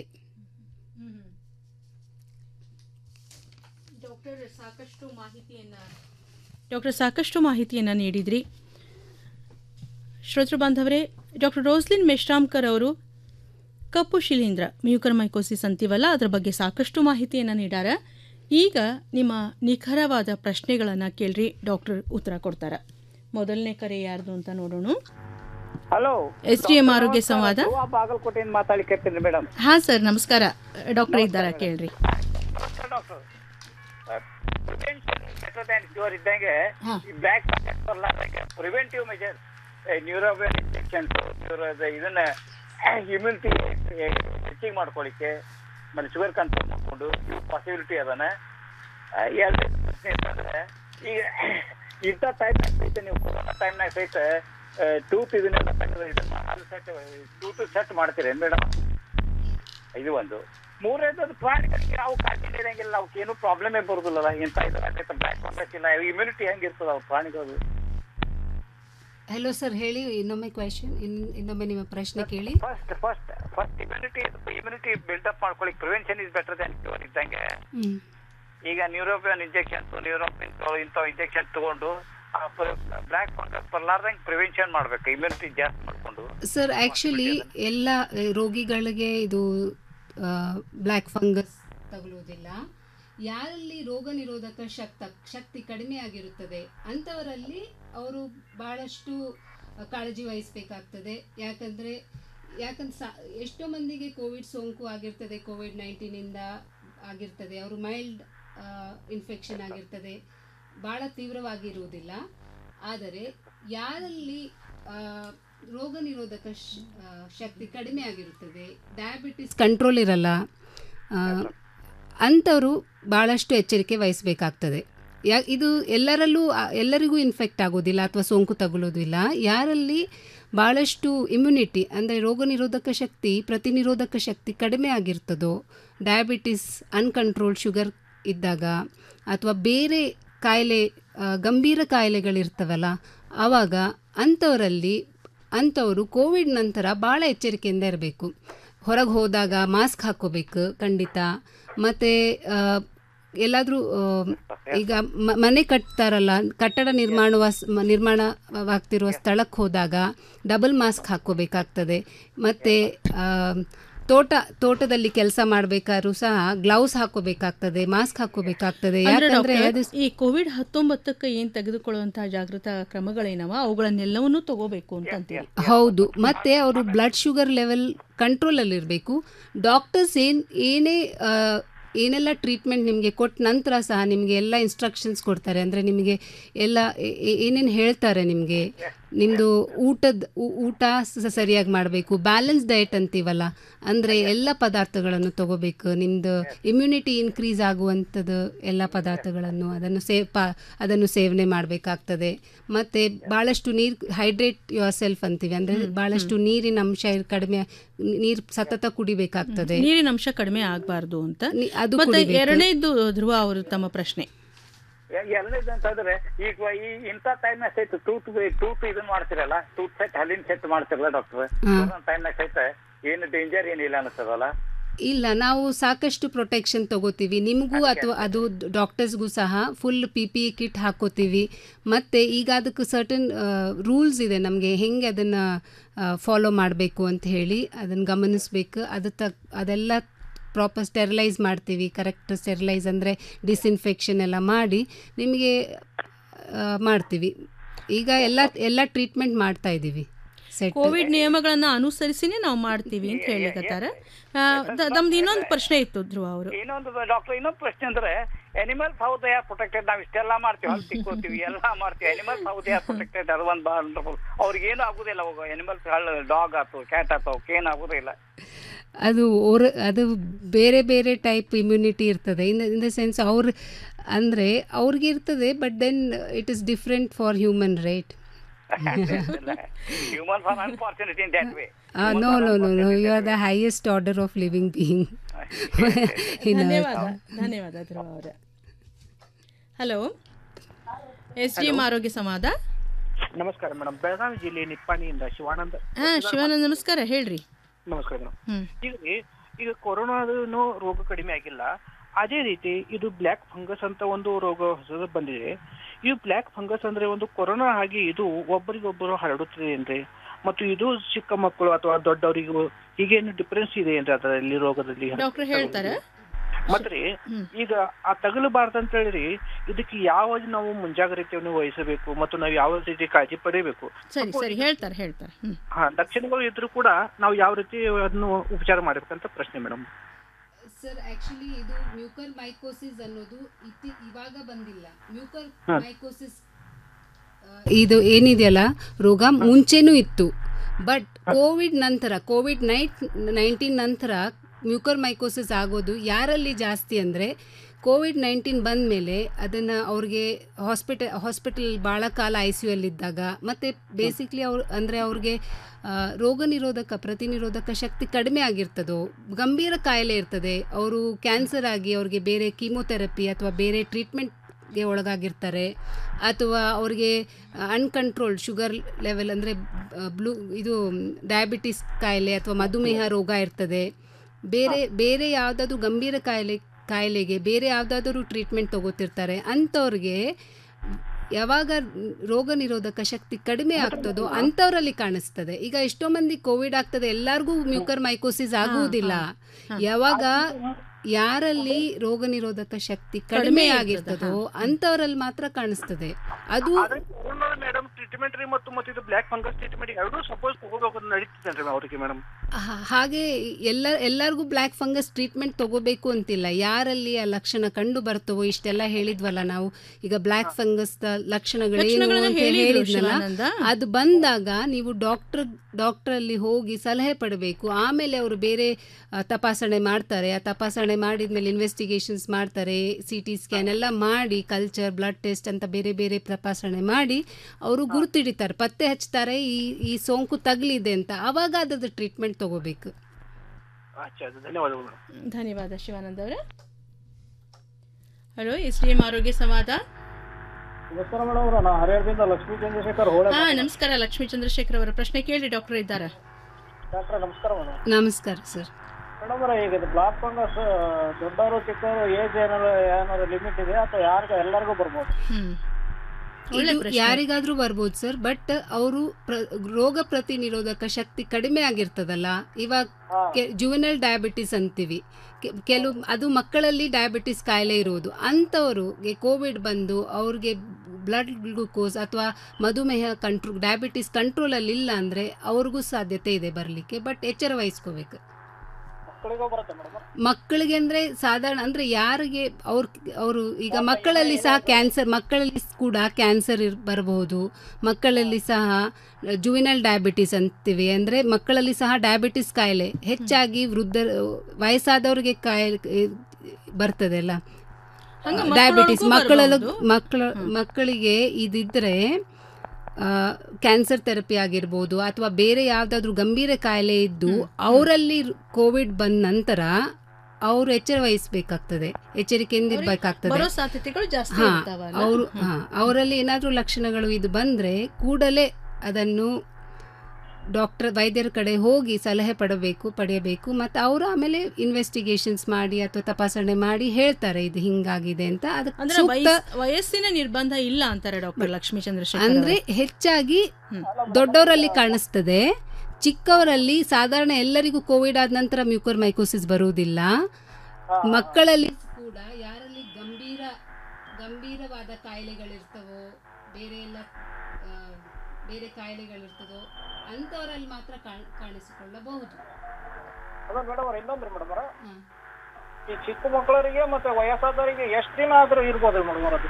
ಸಾಕಷ್ಟು ಮಾಹಿತಿಯನ್ನ ಡಾಕ್ಟರ್ ಸಾಕಷ್ಟು ಮಾಹಿತಿಯನ್ನು ನೀಡಿದ್ರಿ ಶ್ರೋತೃ ಬಾಂಧವರೇ ಡಾಕ್ಟರ್ ರೋಸ್ಲಿನ್ ಮೆಶ್ರಾಮ್ಕರ್ ಅವರು ಕಪ್ಪು ಶಿಲೀಂಧ್ರ ಮ್ಯೂಕರ್ ಮೈಕೋಸಿಸ್ ಅಂತೀವಲ್ಲ ಅದರ ಬಗ್ಗೆ ಸಾಕಷ್ಟು ಮಾಹಿತಿಯನ್ನು ನೀಡಾರ ಈಗ ನಿಮ್ಮ ನಿಖರವಾದ ಪ್ರಶ್ನೆಗಳನ್ನು ಕೇಳ್ರಿ ಡಾಕ್ಟರ್ ಉತ್ತರ ಕೊಡ್ತಾರ ಮೊದಲನೇ ಕರೆ ಯಾರ್ದು ಅಂತ ನೋಡೋಣ ಹಲೋ ಎಸ್ ಡಿ ಎಂ ಆರೋಗ್ಯ ಸಂವಾದ ಬಾಗಲಕೋಟೆಯಿಂದ ಮಾತಾಡ್ಲಿಕ್ಕೆ ಮೇಡಮ್ ಹಾ ಸರ್ ನಮಸ್ಕಾರ ಡಾಕ್ಟರ್ ಇದ್ದಾರ ಕೇಳ್ರಿ ಡಾಕ್ಟರ್ ಬೆಟರ್ ದ್ಯಾನ್ ಕ್ಯೂರ್ ಇದ್ದಂಗೆ ಈ ಬ್ಯಾಕ್ ಬರ್ಲಾರ್ದಂಗೆ ಪ್ರಿವೆಂಟಿವ್ ಮೆಜರ್ ನ್ಯೂರೋಬೆನ್ ಇಂಜೆಕ್ಷನ್ ಇದನ್ನ ಇಮ್ಯುನಿಟಿ ಹೆಚ್ಚಿಗೆ ಮಾಡ್ಕೊಳ್ಳಿಕ್ಕೆ ಆಮೇಲೆ ಶುಗರ್ ಕಂಟ್ರೋಲ್ ಮಾಡ್ಕೊಂಡು ಪಾಸಿಬಿಲಿಟಿ ಅದನ್ನ ಎರಡು ಪ್ರಶ್ನೆ ಅಂತಂದ್ರೆ ಈಗ ಇಂಥ ಟೈಮ್ ಸಹಿತ ನೀವು ಕೊರೋನಾ ಟೈಮ್ನಾಗ ಸಹಿತ ಟೂತ್ ಇದನ್ನೆಲ್ಲ ತೆಗೆದು ಇದನ್ನ ಸೆಟ್ ಟೂತ್ ಸೆಟ್ ಮಾಡ್ತೀರಿ ಮೇಡಮ್ ಇದು ಒಂದು ಮೂರನೇದು ಪ್ರಾಣಿಗಳಿಗೆ ಅವು ಕಾಯಿಲೆ ಇರಂಗಿಲ್ಲ ಅವಕ್ಕೆ ಏನು ಪ್ರಾಬ್ಲಮೇ ಬರುದಿಲ್ಲಲ್ಲ ಇಂಥ ಇದು ಬ್ಲ್ಯಾಕ್ ಫಂಗಸ್ ಇಲ್ಲ ಇಮ್ಯುನಿಟಿ ಹೆಂಗಿರ್ತದ ಅವು ಪ್ರಾಣಿಗಳು ಹಲೋ ಸರ್ ಹೇಳಿ ಇನ್ನೊಮ್ಮೆ ಕ್ವೆಶನ್ ಇನ್ನೊಮ್ಮೆ ನಿಮ್ಮ ಪ್ರಶ್ನೆ ಕೇಳಿ first first first immunity immunity build up ಮಾಡ್ಕೊಳ್ಳಿ prevention is better than cure ಇದ್ದಂಗೆ ಈಗ ನ್ಯೂರೋಪಿಯನ್ ಇಂಜೆಕ್ಷನ್ ನ್ಯೂರೋಪಿಯನ್ ಇಂಥವು ಇಂಜೆಕ್ಷನ್ ತಗೊಂಡು ಬ್ಲ್ಯಾಕ್ ಫಂಗಸ್ ಬರ್ಲಾರ್ದಂಗೆ ಪ್ರಿವೆನ್ಷನ್ ಮಾಡ್ಬೇಕು ಇಮ್ಯುನಿಟಿ ಜಾಸ್ತಿ ಮಾಡ್ಕೊಂಡು ಸರ್ ಆಕ್ಚುಲಿ ಎಲ್ಲ ರೋಗಿಗಳಿಗೆ ಇದು ಬ್ಲ್ಯಾಕ್ ಫಂಗಸ್ ತಗುಲುವುದಿಲ್ಲ ಯಾರಲ್ಲಿ ರೋಗ ನಿರೋಧಕ ಶಕ್ತ ಶಕ್ತಿ ಕಡಿಮೆ ಆಗಿರುತ್ತದೆ ಅಂಥವರಲ್ಲಿ ಅವರು ಬಹಳಷ್ಟು ಕಾಳಜಿ ವಹಿಸಬೇಕಾಗ್ತದೆ ಯಾಕಂದರೆ ಯಾಕಂದ್ರೆ ಸಾ ಎಷ್ಟೋ ಮಂದಿಗೆ ಕೋವಿಡ್ ಸೋಂಕು ಆಗಿರ್ತದೆ ಕೋವಿಡ್ ನೈನ್ಟೀನಿಂದ ಆಗಿರ್ತದೆ ಅವರು ಮೈಲ್ಡ್ ಇನ್ಫೆಕ್ಷನ್ ಆಗಿರ್ತದೆ ಭಾಳ ತೀವ್ರವಾಗಿರುವುದಿಲ್ಲ ಆದರೆ ಯಾರಲ್ಲಿ ರೋಗ ನಿರೋಧಕ ಶಕ್ತಿ ಕಡಿಮೆ ಆಗಿರುತ್ತದೆ ಡಯಾಬಿಟಿಸ್ ಕಂಟ್ರೋಲ್ ಇರಲ್ಲ ಅಂಥವರು ಭಾಳಷ್ಟು ಎಚ್ಚರಿಕೆ ವಹಿಸಬೇಕಾಗ್ತದೆ ಯಾ ಇದು ಎಲ್ಲರಲ್ಲೂ ಎಲ್ಲರಿಗೂ ಇನ್ಫೆಕ್ಟ್ ಆಗೋದಿಲ್ಲ ಅಥವಾ ಸೋಂಕು ತಗುಲೋದಿಲ್ಲ ಯಾರಲ್ಲಿ ಭಾಳಷ್ಟು ಇಮ್ಯುನಿಟಿ ಅಂದರೆ ರೋಗ ನಿರೋಧಕ ಶಕ್ತಿ ಪ್ರತಿನಿರೋಧಕ ಶಕ್ತಿ ಕಡಿಮೆ ಆಗಿರ್ತದೋ ಡಯಾಬಿಟಿಸ್ ಅನ್ಕಂಟ್ರೋಲ್ಡ್ ಶುಗರ್ ಇದ್ದಾಗ ಅಥವಾ ಬೇರೆ ಕಾಯಿಲೆ ಗಂಭೀರ ಕಾಯಿಲೆಗಳಿರ್ತವಲ್ಲ ಆವಾಗ ಅಂಥವರಲ್ಲಿ ಅಂಥವರು ಕೋವಿಡ್ ನಂತರ ಭಾಳ ಎಚ್ಚರಿಕೆಯಿಂದ ಇರಬೇಕು ಹೊರಗೆ ಹೋದಾಗ ಮಾಸ್ಕ್ ಹಾಕ್ಕೋಬೇಕು ಖಂಡಿತ ಮತ್ತು ಎಲ್ಲಾದರೂ ಈಗ ಮನೆ ಕಟ್ತಾರಲ್ಲ ಕಟ್ಟಡ ನಿರ್ಮಾಣವ ನಿರ್ಮಾಣವಾಗ್ತಿರುವ ಸ್ಥಳಕ್ಕೆ ಹೋದಾಗ ಡಬಲ್ ಮಾಸ್ಕ್ ಹಾಕ್ಕೋಬೇಕಾಗ್ತದೆ ಮತ್ತು ತೋಟ ತೋಟದಲ್ಲಿ ಕೆಲಸ ಮಾಡಬೇಕಾದ್ರೂ ಸಹ ಗ್ಲೌಸ್ ಹಾಕೋಬೇಕಾಗ್ತದೆ ಮಾಸ್ಕ್ ಹಾಕೋಬೇಕಾಗ್ತದೆ ಯಾಕಂದ್ರೆ ಅದು ಈ ಕೋವಿಡ್ ಹತ್ತೊಂಬತ್ತಕ್ಕೆ ಏನ್ ತೆಗೆದುಕೊಳ್ಳುವಂತಹ ಜಾಗೃತಾ ಕ್ರಮಗಳೇನವ ಅವುಗಳನ್ನೆಲ್ಲವನ್ನೂ ತಗೋಬೇಕು ಅಂತ ಅಂತೀವಿ ಹೌದು ಮತ್ತೆ ಅವರು ಬ್ಲಡ್ ಶುಗರ್ ಲೆವೆಲ್ ಕಂಟ್ರೋಲ್ ಅಲ್ಲಿ ಇರಬೇಕು ಡಾಕ್ಟರ್ಸ್ ಏನ್ ಏನೇ ಏನೆಲ್ಲ ಟ್ರೀಟ್ಮೆಂಟ್ ನಿಮಗೆ ಕೊಟ್ಟ ನಂತರ ಸಹ ನಿಮಗೆ ಎಲ್ಲ ಇನ್ಸ್ಟ್ರಕ್ಷನ್ಸ್ ಕೊಡ್ತಾರೆ ಅಂದರೆ ನಿಮಗೆ ಎಲ್ಲ ಏನೇನು ಹೇಳ್ತಾರೆ ನಿಮಗೆ ನಿಮ್ಮದು ಊಟದ ಊಟ ಸ- ಸರಿಯಾಗಿ ಮಾಡಬೇಕು ಬ್ಯಾಲೆನ್ಸ್ ಡಯಟ್ ಅಂತೀವಲ್ಲ ಅಂದರೆ ಎಲ್ಲ ಪದಾರ್ಥಗಳನ್ನು ತಗೋಬೇಕು ನಿಮ್ಮದು ಇಮ್ಯುನಿಟಿ ಇನ್ಕ್ರೀಸ್ ಆಗುವಂಥದ್ದು ಎಲ್ಲ ಪದಾರ್ಥಗಳನ್ನು ಅದನ್ನು ಸೇ ಪ ಅದನ್ನು ಸೇವನೆ ಮಾಡಬೇಕಾಗ್ತದೆ ಮತ್ತು ಭಾಳಷ್ಟು ನೀರು ಹೈಡ್ರೇಟ್ ಯುವರ್ ಸೆಲ್ಫ್ ಅಂತೀವಿ ಅಂದರೆ ಭಾಳಷ್ಟು ನೀರಿನ ಅಂಶ ಕಡಿಮೆ ನೀರು ಸತತ ಕುಡಿಬೇಕಾಗ್ತದೆ ನೀರಿನ ಅಂಶ ಕಡಿಮೆ ಆಗಬಾರ್ದು ಅಂತ ಅದು ಮತ್ತೆ ಕುಡಿಬೇಕು. ಎರಡನೇದು ಧ್ರುವ ಅವರು ತಮ್ಮ ಪ್ರಶ್ನೆ ಎರಡನೇದು ಅಂತಂದ್ರೆ ಈಗ ಈ ಇಂಥ ಟೈಮ್ನಾಗ ಸಹಿತ ಟೂತ್ ಟೂತ್ ಇದನ್ನ ಮಾಡ್ತಿರಲ್ಲ ಟೂತ್ ಸೆಟ್ ಹಲ್ಲಿನ ಸೆಟ್ ಮಾಡ್ತಿರಲ್ಲ ಡಾಕ್ಟರ್ ಟೈಮ್ನಾಗ ಸಹಿತ ಏನು ಡೇಂಜರ್ ಏನಿಲ್ಲ ಅನಿಸ್ತದಲ್ಲ ಇಲ್ಲ ನಾವು ಸಾಕಷ್ಟು ಪ್ರೊಟೆಕ್ಷನ್ ತಗೋತೀವಿ ನಿಮಗೂ ಅಥವಾ ಅದು ಡಾಕ್ಟರ್ಸ್ಗೂ ಸಹ ಫುಲ್ ಪಿ ಪಿ ಕಿಟ್ ಹಾಕೋತೀವಿ ಮತ್ತು ಈಗ ಅದಕ್ಕೆ ಸರ್ಟನ್ ರೂಲ್ಸ್ ಇದೆ ನಮಗೆ ಹೆಂಗೆ ಅದನ್ನು ಫಾಲೋ ಮಾಡಬೇಕು ಅಂತ ಹೇಳಿ ಅದನ್ನು ಗಮನಿಸಬೇಕು ಅದು ತ ಅದೆಲ್ಲ ಪ್ರಾಪರ್ ಸ್ಟೆರಿಲೈಸ್ ಮಾಡ್ತೀವಿ ಕರೆಕ್ಟ್ ಸ್ಟೆರಿಲೈಸ್ ಅಂದರೆ ಡಿಸ್ಇನ್ಫೆಕ್ಷನ್ ಎಲ್ಲ ಮಾಡಿ ನಿಮಗೆ ಆ, ಮಾಡ್ತೀವಿ ಈಗ ಎಲ್ಲ ಎಲ್ಲ ಟ್ರೀಟ್ಮೆಂಟ್ ಮಾಡ್ತಾ ಇದ್ದೀವಿ ಸೆಟ್ ಕೋವಿಡ್ ನಿಯಮಗಳನ್ನ ಅನುಸರಿಸಿನೇ ನಾವು ಮಾಡ್ತೀವಿ ಅಂತ ಹೇಳಿಕತ್ತಾರ ನಮ್ದು ಇನ್ನೊಂದು ಪ್ರಶ್ನೆ ಇತ್ತು ಧ್ರುವ ಅವರು ಇನ್ನೊಂದು ಡಾಕ್ಟರ್ ಇನ್ನೊಂದು ಪ್ರಶ್ನೆ ಅಂದ್ರೆ animals how they are protected ನಾವ್ ಇಷ್ಟೆಲ್ಲ ಮಾಡ್ತೀವಿ ಹಲ್ ತಿಕ್ಕೋತೀವಿ ಎಲ್ಲ ಮಾಡ್ತೀವಿ animals how they are protected ಅದು ಒಂದು ವಂಡರ್ಫುಲ್ ಅವ್ರಿಗೆ ಏನು ಆಗುದಿಲ್ಲ ಅವಾಗ ಅನಿಮಲ್ಸ್ ಹಳ್ಳ ಡಾಗ್ ಆತು ಕ್ಯಾಟ್ ಆತು ಅವಕ್ಕೆ ಏನು ಆಗುದಿಲ್ಲ ಅದು ಓರ್ ಅದು ಬೇರೆ ಬೇರೆ ಟೈಪ್ ಇಮ್ಯುನಿಟಿ ಇರ್ತದೆ ಇನ್ ಇನ್ ದ ಸೆನ್ಸ್ ಅವ್ರ ಅಂದರೆ ಅವ್ರಿಗೆ ಇರ್ತದೆ but then it is different for human right humans are unfortunate in that way no no no no you are the highest order of living being ಧನ್ಯವಾದ ಧನ್ಯವಾದ ಧ್ರುವ ಅವರ hello S D M ಆರೋಗ್ಯ ಸಂವಾದ ನಮಸ್ಕಾರ ಮೇಡಮ್ ಬೆಳಗಾವಿ ಜಿಲ್ಲೆ ನಿಪ್ಪಾಣಿಯಿಂದ ಶಿವಾನಂದ ಹಾ ಶಿವಾನಂದ ನಮಸ್ಕಾರ ಹೇಳ್ರಿ ನಮಸ್ಕಾರ ಮೇಡಮ್ ಹ್ಮ್ ಈಗ ಈಗ ಕೊರೋನಾದನು ರೋಗ ಕಡಿಮೆ ಆಗಿಲ್ಲ ಅದೇ ರೀತಿ ಇದು ಬ್ಲ್ಯಾಕ್ ಫಂಗಸ್ ಅಂತ ಒಂದು ರೋಗ ಹೊಸದು ಬಂದಿದೆ ಈ ಬ್ಲ್ಯಾಕ್ ಫಂಗಸ್ ಅಂದ್ರೆ ಒಂದು ಕೊರೋನಾ ಆಗಿ ಇದು ಒಬ್ಬರಿಗೊಬ್ಬರು ಹರಡುತ್ತದೆ ಏನ್ರಿ ಮತ್ತು ಇದು ಚಿಕ್ಕ ಮಕ್ಕಳು ಅಥವಾ ದೊಡ್ಡವರಿಗೂ ಹೀಗೇನು ಡಿಫರೆನ್ಸ್ ಇದೆ ಏನ್ರಿ ಅದರಲ್ಲಿ ರೋಗದಲ್ಲಿ ಡಾಕ್ಟರ್ ಹೇಳ್ತಾರ ಮತ್ರಿ ಈಗ ಆ ತಗಲಬಾರ್ದು ಅಂತ ಹೇಳಿರಿ ಇದಕ್ಕೆ ಯಾವ ನಾವು ಮುಂಜಾಗ್ರತೆಯನ್ನು ವಹಿಸಬೇಕು ಮತ್ತು ನಾವು ಯಾವ ರೀತಿ ಕಾಳಜಿ ಪಡೆಯಬೇಕು ಸರಿ ಸರಿ ಹೇಳ್ತಾರೆ ಹೇಳ್ತಾರೆ ಹ್ಮ್ ಹಾ ಲಕ್ಷಣಗಳು ಇದ್ರೂ ಕೂಡ ನಾವು ಯಾವ ರೀತಿ ಅದನ್ನು ಉಪಚಾರ ಮಾಡ್ಬೇಕಂತ ಪ್ರಶ್ನೆ ಮೇಡಮ್ ಸರ್ ಆಕ್ಚುಲಿ ಇದು ಮ್ಯೂಕರ್ ಮೈಕೋಸಿಸ್ ಅನ್ನೋದು ಇತ್ತಿ ಇವಾಗ ಬಂದಿಲ್ಲ ಮ್ಯೂಕರ್ ಹಾ. ಮೈಕೋಸಿಸ್ ಇದು ಏನಿದೆಯಲ್ಲ ರೋಗ ಮುಂಚೆನೂ ಇತ್ತು ಬಟ್ ಕೋವಿಡ್ ನಂತರ ಕೋವಿಡ್ ನೈಟ್ ನೈನ್ಟೀನ್ ನಂತರ ಮ್ಯೂಕರ್ ಮೈಕೋಸಿಸ್ ಆಗೋದು ಯಾರಲ್ಲಿ ಜಾಸ್ತಿ ಅಂದರೆ ಕೋವಿಡ್ ನೈನ್ಟೀನ್ ಬಂದ ಮೇಲೆ ಅದನ್ನು ಅವ್ರಿಗೆ ಹಾಸ್ಪಿಟಲ್ ಹಾಸ್ಪಿಟಲ್ ಭಾಳ ಕಾಲ ಐ ಸಿ ಯು ಅಲ್ಲಿದ್ದಾಗ ಮತ್ತು ಬೇಸಿಕ್ಲಿ ಅವ್ರು ಅಂದರೆ ಅವ್ರಿಗೆ ಆ, ರೋಗ ನಿರೋಧಕ ಪ್ರತಿನಿರೋಧಕ ಶಕ್ತಿ ಕಡಿಮೆ ಆಗಿರ್ತದೋ ಗಂಭೀರ ಕಾಯಿಲೆ ಇರ್ತದೆ ಅವರು ಕ್ಯಾನ್ಸರ್ ಆಗಿ ಅವ್ರಿಗೆ ಬೇರೆ ಕೀಮೋಥೆರಪಿ ಅಥವಾ ಬೇರೆ ಟ್ರೀಟ್ಮೆಂಟ್ಗೆ ಒಳಗಾಗಿರ್ತಾರೆ ಅಥವಾ ಅವ್ರಿಗೆ ಅನ್ಕಂಟ್ರೋಲ್ಡ್ ಶುಗರ್ ಲೆವೆಲ್ ಅಂದರೆ ಬ್ಲೂ ಇದು ಡಯಾಬಿಟಿಸ್ ಕಾಯಿಲೆ ಅಥವಾ ಮಧುಮೇಹ ರೋಗ ಇರ್ತದೆ ಬೇರೆ ಬೇರೆ ಯಾವುದಾದ್ರೂ ಗಂಭೀರ ಕಾಯಿಲೆ ಕಾಯಿಲೆಗೆ ಬೇರೆ ಯಾವುದಾದ್ರೂ ಟ್ರೀಟ್ಮೆಂಟ್ ತಗೋತಿರ್ತಾರೆ ಅಂಥವ್ರಿಗೆ ಯಾವಾಗ ರೋಗ ನಿರೋಧಕ ಶಕ್ತಿ ಕಡಿಮೆ ಆಗ್ತದೋ ಅಂಥವರಲ್ಲಿ ಕಾಣಿಸ್ತದೆ ಈಗ ಎಷ್ಟೋ ಮಂದಿ ಕೋವಿಡ್ ಆಗ್ತದೆ ಎಲ್ಲರಿಗೂ ಮ್ಯೂಕರ್ ಮೈಕೋಸಿಸ್ ಆಗುವುದಿಲ್ಲ ಯಾವಾಗ ಯಾರಲ್ಲಿ ರೋಗ ನಿರೋಧಕ ಶಕ್ತಿ ಕಡಿಮೆ ಕಡಿಮೆ ಆಗಿರ್ತದೋ ಅಂಥವರಲ್ಲಿ ಮಾತ್ರ ಕಾಣಿಸ್ತದೆ ಅದು ಮೇಡಮ್ ಟ್ರೀಟ್ಮೆಂಟ್ ರೀ ಮತ್ತು ಮತ್ತು ಇದು ಬ್ಲ್ಯಾಕ್ ಫಂಗಸ್ ಟ್ರೀಟ್ಮೆಂಟ್ ಎರಡೂ ಸಪೋಸ್ ತಗೋಬೇಕು ಅಂತ ನಡೀತಿದ್ದೇನೆ ಅವರಿಗೆ ಮೇಡಮ್ ಹಾ- ಹಾಗೆ ಎಲ್ಲ ಎಲ್ಲರಿಗೂ ಬ್ಲ್ಯಾಕ್ ಫಂಗಸ್ ಟ್ರೀಟ್ಮೆಂಟ್ ತಗೋಬೇಕು ಅಂತಿಲ್ಲ ಯಾರಲ್ಲಿ ಆ ಲಕ್ಷಣ ಕಂಡು ಬರ್ತವೋ ಇಷ್ಟೆಲ್ಲ ಹೇಳಿದ್ವಲ್ಲ ನಾವು ಈಗ ಬ್ಲ್ಯಾಕ್ ಫಂಗಸ್ ಲಕ್ಷಣಗಳೇನು ಲಕ್ಷಣಗಳನ್ನ ಅಂತ ಹೇಳಿದ್ರು ಹೇಳಿದ್ನಲ್ಲ ಶಿವಾನಂದ. ಅದು ಬಂದಾಗ ನೀವು ಡಾಕ್ಟರ್ ಡಾಕ್ಟರ್ ಅಲ್ಲಿ ಹೋಗಿ ಸಲಹೆ ಪಡಬೇಕು ಆಮೇಲೆ ಅವರು ಬೇರೆ ಆ, ತಪಾಸಣೆ ಮಾಡ್ತಾರೆ ಆ ತಪಾಸಣೆ ಮಾಡಿದ್ಮೇಲೆ ಇನ್ವೆಸ್ಟಿಗೇಷನ್ಸ್ ಮಾಡ್ತಾರೆ ಸಿ ಟಿ ಸ್ಕ್ಯಾನ್ ಎಲ್ಲ ಮಾಡಿ ಕಲ್ಚರ್ ಬ್ಲಡ್ ಟೆಸ್ಟ್ ಅಂತ ಬೇರೆ ಬೇರೆ ತಪಾಸಣೆ ಮಾಡಿ ಅವರು ಗುರುತಿಡಿತಾರೆ ಪತ್ತೆ ಹಚ್ತಾರೆ ಈ ಈ ಸೋಂಕು ತಗಲಿದೆ ಅಂತ ಆವಾಗ ಅದ್ರದ್ದು ಟ್ರೀಟ್ಮೆಂಟ್ ತಗೋಬೇಕು ಅಚ್ಚಾ ಧನ್ಯವಾದಗಳು ಮೇಡಮ್ ಧನ್ಯವಾದ ಶಿವಾನಂದ್ ಅವರೇ ಹಲೋ ಎಸ್ ಡಿ ಎಂ ಆರೋಗ್ಯ ಸಂವಾದ ನಮಸ್ಕಾರ ಮೇಡಮ್ ನಾನು ಹರಿಹರದಿಂದ ಲಕ್ಷ್ಮೀ ಚಂದ್ರಶೇಖರ್ ಹೋಳೆ ಹಾ ನಮಸ್ಕಾರ ಲಕ್ಷ್ಮೀ ಚಂದ್ರಶೇಖರ್ ಅವರ ಪ್ರಶ್ನೆ ಕೇಳಿ ಡಾಕ್ಟರ್ ಇದ್ದಾರೆ ಡಾಕ್ಟರ್ ನಮಸ್ಕಾರ ಮೇಡಮ್ ನಮಸ್ಕಾರ ಸರ್ ಮೇಡಮ್ ಈಗ ಇದು ಬ್ಲಾಕ್ ಫಂಗಸ್ ದೊಡ್ಡವರು ಚಿಕ್ಕವರು ಏಜ್ ಏನಾರು ಏನಾದ್ರು ಲಿಮಿಟ್ ಇದೆ ಅಥವಾ ಯಾರಿಗೂ ಎಲ್ಲರಿಗೂ ಬರ್ಬೋದು ಒಳ್ಳೆ ಇದು ಪ್ರಶ್ನೆ. ಯಾರಿಗಾದ್ರೂ ಬರ್ಬೋದು ಸರ್ ಬಟ್ ಅವರು ರೋಗ ಪ್ರತಿನಿರೋಧಕ ಶಕ್ತಿ ಕಡಿಮೆ ಆಗಿರ್ತದಲ್ಲ ಇವಾಗ ಜುವೆನಲ್ ಡಯಾಬಿಟಿಸ್ ಅಂತೀವಿ ಕೆ- ಕೆಲವು ಅದು ಮಕ್ಕಳಲ್ಲಿ ಡಯಾಬಿಟಿಸ್ ಕಾಯಿಲೆ ಇರುವುದು ಅಂಥವ್ರಿಗೆ ಕೋವಿಡ್ ಬಂದು ಅವ್ರಿಗೆ ಬ್ಲಡ್ ಗ್ಲೂಕೋಸ್ ಅಥವಾ ಮಧುಮೇಹ ಕಂಟ್ರೋ ಡಯಾಬಿಟಿಸ್ ಕಂಟ್ರೋಲಲ್ಲಿ ಇಲ್ಲ ಅಂದರೆ ಅವ್ರಿಗೂ ಸಾಧ್ಯತೆ ಇದೆ ಬರಲಿಕ್ಕೆ ಬಟ್ ಎಚ್ಚರ ವಹಿಸ್ಕೋಬೇಕು ಮಕ್ಕಳಿಗೂ ಬರುತ್ತೆ ಮೇಡಮ್ ಮಕ್ಕಳಿಗೆ ಅಂದ್ರೆ ಸಾಧಾರಣ ಅಂದ್ರೆ ಯಾರಿಗೆ ಅವ್ರ ಅವರು ಈಗ ಮಕ್ಕಳಲ್ಲಿ ಸಹ ಕ್ಯಾನ್ಸರ್ ಮಕ್ಕಳಲ್ಲಿ ಕೂಡ ಕ್ಯಾನ್ಸರ್ ಇರ್ ಬರಬಹುದು ಮಕ್ಕಳಲ್ಲಿ ಸಹ ಜುವಿನಲ್ ಡಯಾಬಿಟಿಸ್ ಅಂತೀವಿ ಅಂದ್ರೆ ಮಕ್ಕಳಲ್ಲಿ ಸಹ ಡಯಾಬಿಟಿಸ್ ಕಾಯಿಲೆ ಹೆಚ್ಚಾಗಿ ವೃದ್ಧ ವಯಸ್ಸಾದವರಿಗೆ ಕಾಯಿಲೆ ಬರ್ತದೆ ಅಲ್ಲ ಹಂಗ ಡಯಾಬಿಟಿಸ್ ಮಕ್ಕಳೊಳಗೂ ಮಕ್ಕಳೆಲ್ಲ ಬರ್ಬೋದು. ಮಕ್ಕಳ ಮಕ್ಕಳಿಗೆ ಇದಿದ್ರೆ ಕ್ಯಾನ್ಸರ್ ಥೆರಪಿ ಆಗಿರ್ಬೋದು ಅಥವಾ ಬೇರೆ ಯಾವುದಾದ್ರೂ ಗಂಭೀರ ಕಾಯಿಲೆ ಇದ್ದು ಅವರಲ್ಲಿ ಕೋವಿಡ್ ಬಂದ ನಂತರ ಅವರು ಎಚ್ಚರ ವಹಿಸಬೇಕಾಗ್ತದೆ ಎಚ್ಚರಿಕೆಯಿಂದ ಇರಬೇಕಾಗ್ತದೆ ಬರೋ ಸಾಧ್ಯತೆಗಳು ಜಾಸ್ತಿ ಹಾ ಇರ್ತಾವಲ್ಲ? ಅವರು ಹ್ಮ್. ಹಾ ಅವರಲ್ಲಿ ಏನಾದರೂ ಲಕ್ಷಣಗಳು ಇದು ಬಂದರೆ ಕೂಡಲೇ ಅದನ್ನು ಡಾಕ್ಟರ್ ವೈದ್ಯರ ಕಡೆ ಹೋಗಿ ಸಲಹೆ ಪಡಬೇಕು ಪಡೆಯಬೇಕು ಮತ್ತು ಅವರು ಆಮೇಲೆ ಇನ್ವೆಸ್ಟಿಗೇಷನ್ಸ್ ಮಾಡಿ ಅಥವಾ ತಪಾಸಣೆ ಮಾಡಿ ಹೇಳ್ತಾರೆ ಇದು ಹಿಂಗಾಗಿದೆ ಅಂತ ಅದಕ್ಕೆ ಅಂದ್ರೆ ಸೂಕ್ತ ವಯಸ್- ವಯಸ್ಸಿನ ನಿರ್ಬಂಧ ಇಲ್ಲ ಅಂತಾರೆ ಡಾಕ್ಟರ್ ಲಕ್ಷ್ಮೀ ಚಂದ್ರಶೇಖರ್ ಅಂದ್ರೆ ಅವರು. ಹೆಚ್ಚಾಗಿ ದೊಡ್ಡವರಲ್ಲಿ ಕಾಣಿಸ್ತದೆ ಚಿಕ್ಕವರಲ್ಲಿ ಸಾಧಾರಣ ಎಲ್ಲರಿಗೂ ಕೋವಿಡ್ ಆದ ನಂತರ ಮ್ಯೂಕರ್ ಮೈಕೋಸಿಸ್ ಬರುವುದಿಲ್ಲ ಮಕ್ಕಳಲ್ಲಿ ಕೂಡ ಯಾರಲ್ಲಿ ಗಂಭೀರ ಗಂಭೀರವಾದ ಕಾಯಿಲೆಗಳಿರ್ತವೋ ಬೇರೆ ಎಲ್ಲ ಆ, ಬೇರೆ ಕಾಯಿಲೆಗಳಿರ್ತದೋ ಅಂಥವರಲ್ಲಿ ಮಾತ್ರ ಕಾಣ್- ಕಾಣಿಸಿಕೊಳ್ಳಬಹುದು ಅದ ಮೇಡಮ್ ಅವ್ರ ಇನ್ನೊಂದ್ರಿ ಮೇಡಮ್ ಅವ್ರ ಈ ಚಿಕ್ಕ ಮಕ್ಕಳರಿಗೆ ಮತ್ತೆ ವಯಸ್ಸಾದವರಿಗೆ ಎಷ್ಟು ದಿನ ಆದ್ರೂ ಇರ್ಬೋದು ಮೇಡಮ್ ಅವ್ರ ಅದು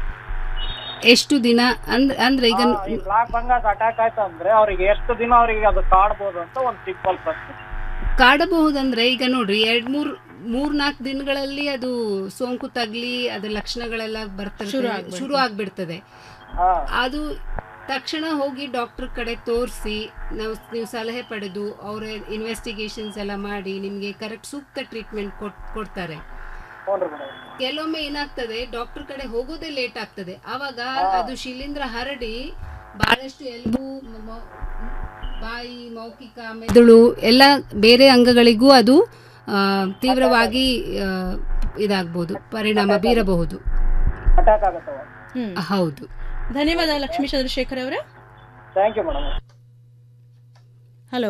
ಎಷ್ಟು ದಿನ ಅಂದ್ರೆ ಅಂದ್ರೆ ಈಗ ಆ, ಈ ಬ್ಲಾಕ್ ಫಂಗಸ್ ಅಟ್ಯಾಕ್ ಆಯ್ತು ಅಂದ್ರೆ ಅವ್ರಿಗೆ ಎಷ್ಟು ದಿನ ಅವರಿಗೆ ಅದು ಕಾಡ್ಬೋದು ಅಂತ ಒಂದು ಸಿಂಪಲ್ ಪ್ರಶ್ನೆ ಕಾಡಬಹುದಂದ್ರೆ ಈಗ ನೋಡ್ರಿ ಎರಡ್ ಮೂರ್ ಮೂರ್ ನಾಲ್ಕು ದಿನಗಳಲ್ಲಿ ಅದು ಸೋಂಕು ತಗ್ಲಿ ಅದ್ರ ಲಕ್ಷಣಗಳೆಲ್ಲ ಶುರು ಬರ್ತದೆ ಆಗ್ಬಿಡ್ತದೆ. ಶುರು ಆಗ್ಬಿಡ್ತದೆ ಅದು ತಕ್ಷಣ ಹೋಗಿ ಡಾಕ್ಟರ್ ಕಡೆ ತೋರಿಸಿ ನಾವು ನೀವು ಸಲಹೆ ಪಡೆದು ಅವರ ಇನ್ವೆಸ್ಟಿಗೇಷನ್ಸ್ ಎಲ್ಲ ಮಾಡಿ ನಿಮಗೆ ಕರೆಕ್ಟ್ ಸೂಕ್ತ ಟ್ರೀಟ್ಮೆಂಟ್ ಕೊಡ್ತಾರೆ ಕೆಲವೊಮ್ಮೆ ಏನಾಗ್ತದೆ ಡಾಕ್ಟರ್ ಕಡೆ ಹೋಗೋದೇ ಲೇಟ್ ಆಗ್ತದೆ ಆವಾಗ ಅದು ಶಿಲೀಂಧ್ರ ಹರಡಿ ಬಹಳಷ್ಟು ಎಲ್ಬು ಮ- ಮ- ಬಾಯಿ ಮೌಖಿಕ ಮೆದುಳು ಎಲ್ಲ ಬೇರೆ ಅಂಗಗಳಿಗೂ ಅದು ಆ, ತೀವ್ರವಾಗಿ ಆ, ಇದಾಗ್ಬೋದು ಪರಿಣಾಮ ಬೀರಬಹುದು ಅಟ್ಯಾಕ್ ಆಗುತ್ತೆ ಹ್ಮ್. ಹೌದು ಧನ್ಯವಾದ ಲಕ್ಷ್ಮೀ ಚಂದ್ರಶೇಖರ್ ಅವರೇ thank you madam hello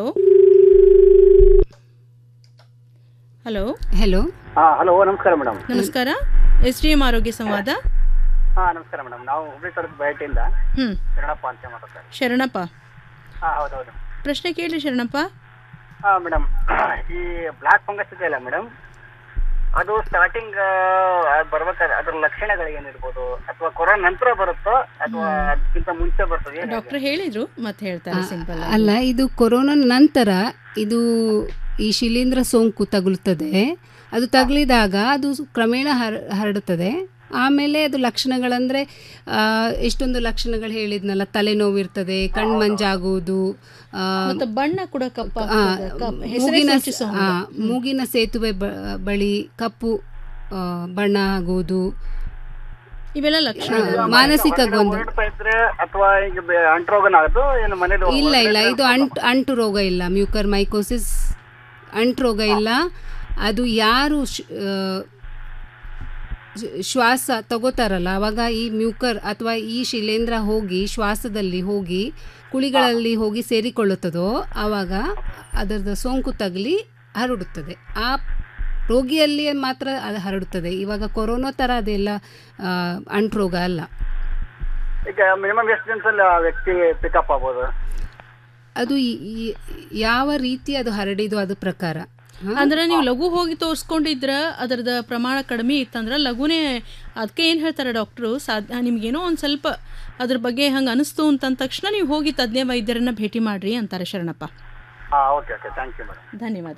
hello hello ಹಾ ಹಲೋ ನಮಸ್ಕಾರ ಮೇಡಮ್ ನಮಸ್ಕಾರ ಎಸ್ ಡಿ ಎಂ ಆರೋಗ್ಯ ಸಂವಾದ ಹಾ ನಮಸ್ಕಾರ ಮೇಡಮ್ ನಾವು ಹುಬ್ಳಿ ತಾಲೂಕು ಬಯಟಿಂದ ಹ್ಮ್ ಶರಣಪ್ಪ ಅಂತ ಮಾತಾಡ್ತಾರೆ ಶರಣಪ್ಪ ಹಾ ಹೌದೌದು ಪ್ರಶ್ನೆ ಕೇಳಿ ಶರಣಪ್ಪ ಹಾ ಮೇಡಮ್ ಈ ಬ್ಲಾಕ್ ಫಂಗಸ್ ಇದೆ ಅಲ್ಲ ಮೇಡಮ್ ಅದು ಸ್ಟಾರ್ಟಿಂಗ್ ಬರ್ಬೇಕಾದ್ರೆ ಅದ್ರ ಲಕ್ಷಣಗಳು ಏನಿರ್ಬೋದು ಅಥವಾ ಕೊರೋನಾ ನಂತರ ಬರುತ್ತೋ ಅಥವಾ ಅದಕ್ಕಿಂತ ಮುಂಚೆ ಬರ್ತದೆ ಏನ್ ಡಾಕ್ಟರ್ ಹೇಳಿದ್ರು ಮತ್ತೆ ಹೇಳ್ತಾರೆ ಸಿಂಪಲ್ ಅಲ್ಲ ಇದು ಕೊರೋನಾ ನಂತರ ಇದು ಈ ಶಿಲೀಂಧ್ರ ಸೋಂಕು ತಗುಲುತ್ತದೆ ಅದು ತಗುಲಿದಾಗ ಅದು ಕ್ರಮೇಣ ಹರ ಹರಡುತ್ತದೆ ಆಮೇಲೆ ಅದು ಲಕ್ಷಣಗಳಂದ್ರೆ ಆ, ಎಷ್ಟೊಂದು ಲಕ್ಷಣಗಳು ಹೇಳಿದ್ನಲ್ಲ ತಲೆನೋವು ಇರ್ತದೆ ಕಣ್ಮಂಜಾಗುವುದು ಆ, ಮತ್ತೆ ಬಣ್ಣ ಕೂಡ ಕಪ್ಪ ಆ, ಹೆಸರೇ ಮೂಗಿನ ಸೂಚಿಸೋ ಆ, ಹಾಗೆ. ಮೂಗಿನ ಸೇತುವೆ ಬ- ಬಳಿ ಕಪ್ಪು ಆ, ಬಣ್ಣ ಆಗುವುದು ಇವೆಲ್ಲ ಲಕ್ಷಣ ಆ, ಮಾನಸಿಕ ಗೊಂದಲ ಹೊರಡ್ತಾ ಇದ್ರೆ ಅಥವಾ ಈಗ ಬೆ- ಅಂಟ್ರೋಗನ ಆಗೋದು ಏನು ಮನೇಲಿ ಇಲ್ಲ ಇಲ್ಲ ಇದು ಅಂಟು ಅಂಟು ರೋಗ ಇಲ್ಲ ಮ್ಯೂಕರ್ ಮೈಕೋಸಿಸ್ ಅಂಟು ರೋಗ ಇಲ್ಲ ಅದು ಯಾರು ಶ್- ಆ, ಶ್ವ- ಶ್ವಾಸ ತಗೋತಾರಲ್ಲ ಅವಾಗ ಈ ಮ್ಯೂಕರ್ ಅಥವಾ ಈ ಶಿಲೇಂಧ್ರ ಹೋಗಿ ಶ್ವಾಸದಲ್ಲಿ ಹೋಗಿ ಕುಳಿಗಳಲ್ಲಿ ಹೋಗಿ ಸೇರಿಕೊಳ್ಳುತ್ತದೋ ಆವಾಗ ಅದರದ ಸೋಂಕು ತಗಲಿ ಹರಡುತ್ತದೆ ಆ ರೋಗಿಯಲ್ಲಿ ಮಾತ್ರ ಅದು ಹರಡುತ್ತದೆ ಇವಾಗ ಕೊರೋನಾ ಥರ ಅದೆಲ್ಲ ಆ, ಅಂಟು ರೋಗ ಅಲ್ಲ ಈಗ ಮಿನಿಮಮ್ ಎಷ್ಟು ದಿನದಲ್ಲಿ ಆ ವ್ಯಕ್ತಿ ಪಿಕಪ್ ಆಗ್ಬೋದು ಅದು ಈ- ಈ- ಯಾವ ರೀತಿ ಅದು ಹರಡಿದು ಅದು ಪ್ರಕಾರ ಹ? ಅಂದ್ರೆ ನೀವು ಲಘು ಹೋಗಿ ತೋರಿಸ್ಕೊಂಡಿದ್ರ ಅದರದ ಪ್ರಮಾಣ ಕಡಿಮೆ ಇತ್ತಂದ್ರೆ ಲಘುನೇ ಅದಕ್ಕೆ ಏನು ಹೇಳ್ತಾರೆ ಡಾಕ್ಟ್ರು ಸಾಧ್ಯ ನಿಮ್ಗೇನೋ ಒಂದು ಸ್ವಲ್ಪ ಅದ್ರ ಬಗ್ಗೆ ಹಂಗೆ ಅನಿಸ್ತು ಅಂತಂದ ತಕ್ಷಣ ನೀವು ಹೋಗಿ ತಜ್ಞ ವೈದ್ಯರನ್ನ ಭೇಟಿ ಮಾಡ್ರಿ ಅಂತಾರೆ ಶರಣಪ್ಪ ಹಾ okay okay thank you madam ಧನ್ಯವಾದ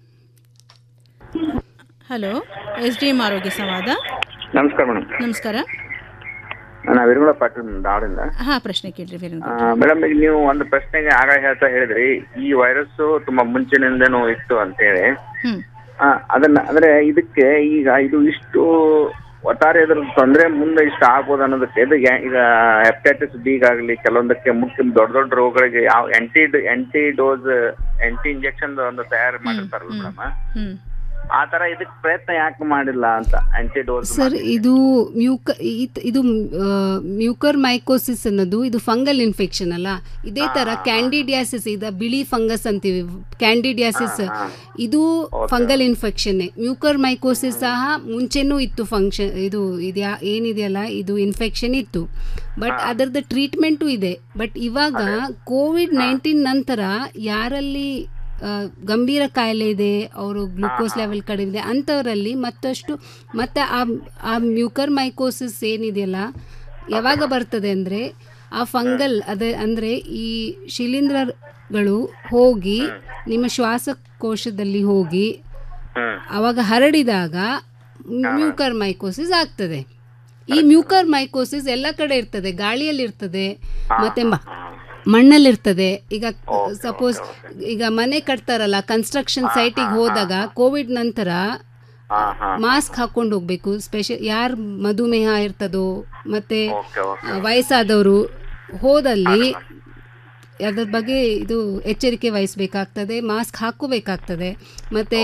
ಹಲೋ ಎಸ್ ಡಿ ಎಂ ಆರೋಗ್ಯ ಸಂವಾದ ನಮಸ್ಕಾರ ಮೇಡಮ್ ನಮಸ್ಕಾರ ನಾನು ವಿರುಗಳ ಪಾಟೀಲ್ ಧಾರವಾಡದಿಂದ ಹಾ ಪ್ರಶ್ನೆ ಕೇಳ್ರಿ ವೀರೇಂದ್ರ ಮೇಡಮ್ ಈಗ ನೀವು ಒಂದು ಪ್ರಶ್ನೆಗೆ ಆಗ ಹೇಳ್ತಾ ಹೇಳಿದ್ರಿ ಈ ವೈರಸ್ ತುಂಬಾ ಮುಂಚಿನಿಂದನೂ ಇತ್ತು ಅಂತ ಹೇಳಿ ಹ್ಮ್ ಆ, ಅದನ್ನ ಅಂದ್ರೆ ಇದಕ್ಕೆ ಈಗ ಇದು ಇಷ್ಟು ಒಟ್ಟಾರೆ ಇದ್ರ ತೊಂದ್ರೆ ಮುಂದೆ ಇಷ್ಟ ಆಗ್ಬೋದು ಅನ್ನೋದಕ್ಕೆ ಇದು ಯಾ- ಈಗ ಹೆಪಟೈಟಿಸ್ ಬಿ ಆಗಲಿ ಕೆಲವೊಂದಕ್ಕೆ ಮುಖ್ಯ ದೊಡ್ಡ ದೊಡ್ಡ ರೋಗಗಳಿಗೆ ಯಾವ ಎಂಟಿ ಎಂಟಿ ಡೋಸ್ ಎಂಟಿ ಇಂಜೆಕ್ಷನ್ ಒಂದು ತಯಾರು ಮಾಡಿರ್ತಾರಲ್ಲ ಮೇಡಮ್ ಹ್ಮ್ ಆ ತರ ಇದಕ್ಕೆ ಪ್ರಯತ್ನ ಯಾಕೆ ಮಾಡಿಲ್ಲ ಅಂತ ಆಂಟಿ ಡೋಸ್ ಸರ್ ಇದು ಮ್ಯೂಕ ಇತ್- ಇದು ಮ್ಯೂಕರ್ ಮೈಕೋಸಿಸ್ ಅನ್ನೋದು ಇದು ಫಂಗಲ್ ಇನ್ಫೆಕ್ಷನ್ ಅಲ್ಲ ಇದೇ ತರ ಕ್ಯಾಂಡಿಡಿಯಾಸಿಸ್ ಇದು ಬಿಳಿ ಫಂಗಸ್ ಅಂತೀವಿ ಕ್ಯಾಂಡಿಡಿಯಾಸಿಸ್ ಇದು ಫಂಗಲ್ ಇನ್ಫೆಕ್ಷನ್ ಮ್ಯೂಕರ್ ಮೈಕೋಸಿಸ್ ಸಹ ಮುಂಚೆನೂ ಇತ್ತು ಫಂಕ್ಷನ್ ಇದು ಇದ್ಯಾ ಏನಿದೆಯಲ್ಲ ಇದು ಇನ್ಫೆಕ್ಷನ್ ಇತ್ತು ಬಟ್ ಅದರದ್ದು ಟ್ರೀಟ್ಮೆಂಟು ಇದೆ ಬಟ್ ಇವಾಗ ಕೋವಿಡ್ ನೈನ್ಟೀನ್ ನಂತರ ಯಾರಲ್ಲಿ ಆ, ಗಂಭೀರ ಕಾಯಿಲೆ ಇದೆ ಅವರು ಗ್ಲೂಕೋಸ್ ಲೆವೆಲ್ ಕಡಿಮೆ ಇದೆ ಅಂಥವರಲ್ಲಿ ಮತ್ತಷ್ಟು ಮತ್ತು ಆ ಆ ಮ್ಯೂಕರ್ ಮೈಕೋಸಿಸ್ ಏನಿದೆಯಲ್ಲ ಯಾವಾಗ ಬರ್ತದೆ ಅಂದರೆ ಆ ಫಂಗಲ್ ಅದೇ ಅಂದರೆ ಈ ಶಿಲೀಂಧ್ರಗಳು ಹೋಗಿ ನಿಮ್ಮ ಶ್ವಾಸಕೋಶದಲ್ಲಿ ಹೋಗಿ ಅವಾಗ ಹರಡಿದಾಗ ಮ್ಯೂಕರ್ ಮೈಕೋಸಿಸ್ ಆಗ್ತದೆ ಈ ಮ್ಯೂಕರ್ ಮೈಕೋಸಿಸ್ ಎಲ್ಲ ಕಡೆ ಇರ್ತದೆ ಗಾಳಿಯಲ್ಲಿ ಇರ್ತದೆ ಮತ್ತೆ ಮ- ಮಣ್ಣಲ್ಲಿರ್ತದೆ ಈಗ ಸಪೋಸ್ ಈಗ ಮನೆ ಕಟ್ತಾರಲ್ಲ ಕನ್ಸ್ಟ್ರಕ್ಷನ್ ಸೈಟಿಗೆ ಹೋದಾಗ ಕೋವಿಡ್ ನಂತರ ಮಾಸ್ಕ್ ಹಾಕೊಂಡು ಹೋಗ್ಬೇಕು ಸ್ಪೆಷಲ್ ಯಾರು ಮಧುಮೇಹ ಇರ್ತದೋ ಮತ್ತೆ ವಯಸ್ಸಾದವರು ಹೋದಲ್ಲಿ ಅದ್ರ ಬಗ್ಗೆ ಇದು ಎಚ್ಚರಿಕೆ ವಹಿಸಬೇಕಾಗ್ತದೆ ಮಾಸ್ಕ್ ಹಾಕೋಬೇಕಾಗ್ತದೆ ಮತ್ತು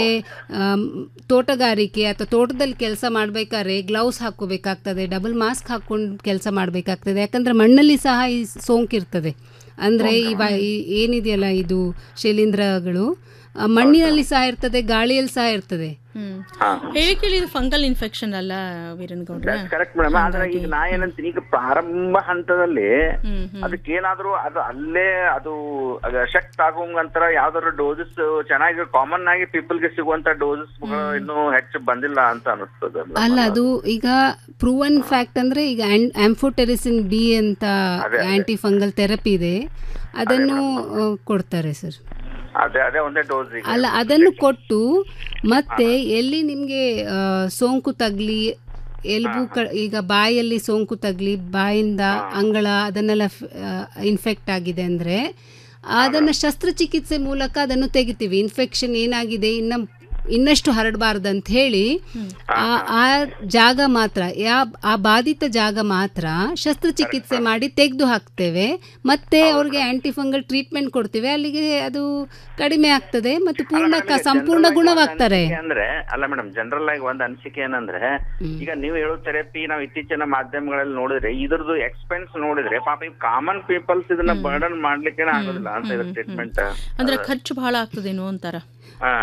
ತೋಟಗಾರಿಕೆ ಅಥವಾ ತೋಟದಲ್ಲಿ ಕೆಲಸ ಮಾಡಬೇಕಾದ್ರೆ ಗ್ಲೌಸ್ ಹಾಕೋಬೇಕಾಗ್ತದೆ ಡಬಲ್ ಮಾಸ್ಕ್ ಹಾಕ್ಕೊಂಡು ಕೆಲಸ ಮಾಡಬೇಕಾಗ್ತದೆ ಯಾಕಂದರೆ ಮಣ್ಣಲ್ಲಿ ಸಹ ಈ ಸೋಂಕಿರ್ತದೆ ಅಂದರೆ ಈ ವ ಈ ಏನಿದೆಯಲ್ಲ ಇದು ಶಿಲೀಂಧ್ರಗಳು ಆ, ಮಣ್ಣಿನಲ್ಲಿ ಸಹ ಇರ್ತದೆ ಗಾಳಿಯಲ್ಲಿ ಸಹ ಇರ್ತದೆ ಹೇಳಿ ಕೇಳಿ ಇದು ಫಂಗಲ್ ಇನ್ಫೆಕ್ಷನ್ ಅಲ್ಲ ವೀರನ್ ಗೌಡ್ರ ಕರೆಕ್ಟ್ ಮೇಡಮ್ ಆದ್ರೆ ಈಗ ನಾ ಏನಂತೀನಿ ಈಗ ಪ್ರಾರಂಭ ಹಂತದಲ್ಲಿ ಅದಕ್ಕೆ ಏನಾದ್ರೂ ಅದು ಅಲ್ಲೇ ಅದು ಶಕ್ಟ್ ಆಗೋಂಗಂತರ ಯಾವ್ದಾದ್ರು ಡೋಸಸ್ ಚೆನ್ನಾಗಿ ಕಾಮನ್ ಆಗಿ ಪೀಪಲ್ ಗೆ ಸಿಗುವಂತ ಡೋಸಸ್ ಇನ್ನೂ ಹೆಚ್ಚು ಬಂದಿಲ್ಲ ಅಂತ ಅನಿಸ್ತದೆ ಅಲ್ಲ ಅದು ಈಗ ಪ್ರೂವನ್ ಫ್ಯಾಕ್ಟ್ ಅಂದ್ರೆ ಈಗ ಆಂಫೋಟೆರಿಸಿನ್ ಬಿ ಅಂತ ಆಂಟಿ ಫಂಗಲ್ ಥೆರಪಿ ಇದೆ ಅದನ್ನು ಆ, ಕೊಡ್ತಾರೆ ಸರ್ ಅದೇ ಅದೇ ಒಂದೇ ಡೋಸ್ ಈಗ ಅಲ್ಲ ಅದನ್ನು ಕೊಟ್ಟು ಮತ್ತೆ ಎಲ್ಲಿ ನಿಮಗೆ ಸೋಂಕು ತಗಲಿ ಎಲ್ಬು ಕ ಈಗ ಬಾಯಲ್ಲಿ ಸೋಂಕು ತಗಲಿ ಬಾಯಿಂದ ಅಂಗಳ ಅದನ್ನೆಲ್ಲ ಇನ್ಫೆಕ್ಟ್ ಆಗಿದೆ ಅಂದರೆ ಅದನ್ನು ಶಸ್ತ್ರಚಿಕಿತ್ಸೆ ಮೂಲಕ ಅದನ್ನು ತೆಗಿತೀವಿ ಇನ್ಫೆಕ್ಷನ್ ಏನಾಗಿದೆ ಇನ್ನು ಇನ್ನಷ್ಟು ಹರಡಬಾರ್ದಂತ ಹೇಳಿ ಆ ಆ ಜಾಗ ಮಾತ್ರ ಯಾ ಆ ಬಾಧಿತ ಜಾಗ ಮಾತ್ರ ಶಸ್ತ್ರಚಿಕಿತ್ಸೆ ಮಾಡಿ ತೆಗೆದು ಹಾಕ್ತೇವೆ ಮತ್ತೆ ಅವ್ರಿಗೆ ಆಂಟಿಫಂಗಲ್ ಟ್ರೀಟ್ಮೆಂಟ್ ಕೊಡ್ತೇವೆ ಅಲ್ಲಿಗೆ ಅದು ಕಡಿಮೆ ಆಗ್ತದೆ ಮತ್ತು ಪೂರ್ಣ ಕ- ಸಂಪೂರ್ಣ ಗುಣವಾಗ್ತಾರೆ ಅನಿಸಿಕೆ ಅಂದ್ರೆ ಅಲ್ಲ ಮೇಡಮ್ ಜನರಲ್ ಆಗಿ ಒಂದ್ ಅನಿಸಿಕೆ ಏನಂದ್ರೆ ಈಗ ನೀವು ಹೇಳೋ ಥೆರಪಿ ನಾವು ಇತ್ತೀಚಿನ ಮಾಧ್ಯಮಗಳಲ್ಲಿ ನೋಡಿದ್ರೆ ಇದ್ರದ್ದು ಎಕ್ಸ್ಪೆನ್ಸ್ ನೋಡಿದ್ರೆ ಪಾಪ ಈ ಕಾಮನ್ ಪೀಪಲ್ಸ್ ಇದನ್ನ ಬರ್ಡನ್ ಮಾಡ್ಲಿಕ್ಕೆ ಆಗೋದಿಲ್ಲ ಅಂತ ಇದ್ರ ಟ್ರೀಟ್ಮೆಂಟ್ ಅಂದ್ರೆ ಖರ್ಚು ಬಹಳ ಆಗ್ತದೇನೋ ಅಂತಾರ ಹಾ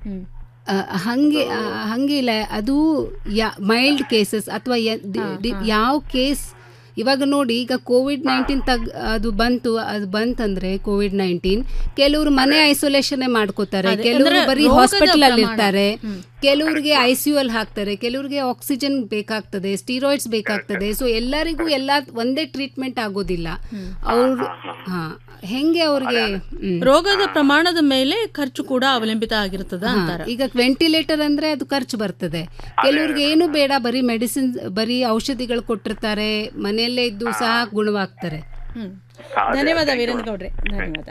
ಆ, ಹಂಗೆ ಆ, ಹಂಗೆ ಇಲ್ಲ ಅದು ಯಾ ಮೈಲ್ಡ್ ಕೇಸಸ್ ಅಥವಾ ಯಾವ ಕೇಸ್ ಇವಾಗ ನೋಡಿ ಈಗ ಕೋವಿಡ್ ನೈನ್ಟೀನ್ ತಗ್ ಅದು ಬಂತು ಅದು ಬಂತಂದ್ರೆ ಕೋವಿಡ್ ನೈನ್ಟೀನ್ ಕೆಲವರು ಮನೆ ಐಸೋಲೇಷನ್ ಮಾಡ್ಕೋತಾರೆ ಅದೇ, ಕೆಲವರು ಅಂದ್ರೆ ಬರೀ ರೋಗದ ಹಾಸ್ಪಿಟಲ್ ಅಲ್ಲಿ ಪ್ರಮಾಣ. ಇರ್ತಾರೆ ಹ್ಮ್. ಕೆಲವ್ರಿಗೆ ಐ ಸಿ ಯು ಅಲ್ಲಿ ಹಾಕ್ತಾರೆ ಕೆಲವ್ರಿಗೆ ಆಕ್ಸಿಜನ್ ಬೇಕಾಗ್ತದೆ ಸ್ಟೀರಾಯ್ಡ್ಸ್ ಬೇಕಾಗ್ತದೆ ಸೊ ಎಲ್ಲರಿಗೂ ಎಲ್ಲ ಒಂದೇ ಟ್ರೀಟ್ಮೆಂಟ್ ಆಗೋದಿಲ್ಲ ಅವ್ರು ಹಾ ಹೆಂಗೆ ಅವ್ರಿಗೆ ಹ್ಮ್. ರೋಗದ ಪ್ರಮಾಣದ ಮೇಲೆ ಖರ್ಚು ಕೂಡ ಅವಲಂಬಿತ ಆಗಿರ್ತದ ಹಾ, ಅಂತಾರ ಈಗ ವೆಂಟಿಲೇಟರ್ ಅಂದ್ರೆ ಅದು ಖರ್ಚು ಬರ್ತದೆ ಕೆಲವ್ರಿಗೆ ಏನು ಬೇಡ ಬರೀ ಮೆಡಿಸಿನ್ ಬರೀ ಔಷಧಿಗಳು ಕೊಟ್ಟಿರ್ತಾರೆ ಮನೆಯಲ್ಲೇ ಇದ್ದು ಸಹ ಗುಣವಾಗ್ತಾರೆ ಹ್ಮ್ ಧನ್ಯವಾದ ವೀರೇಂದ್ರ ಗೌಡ್ರೆ ಧನ್ಯವಾದ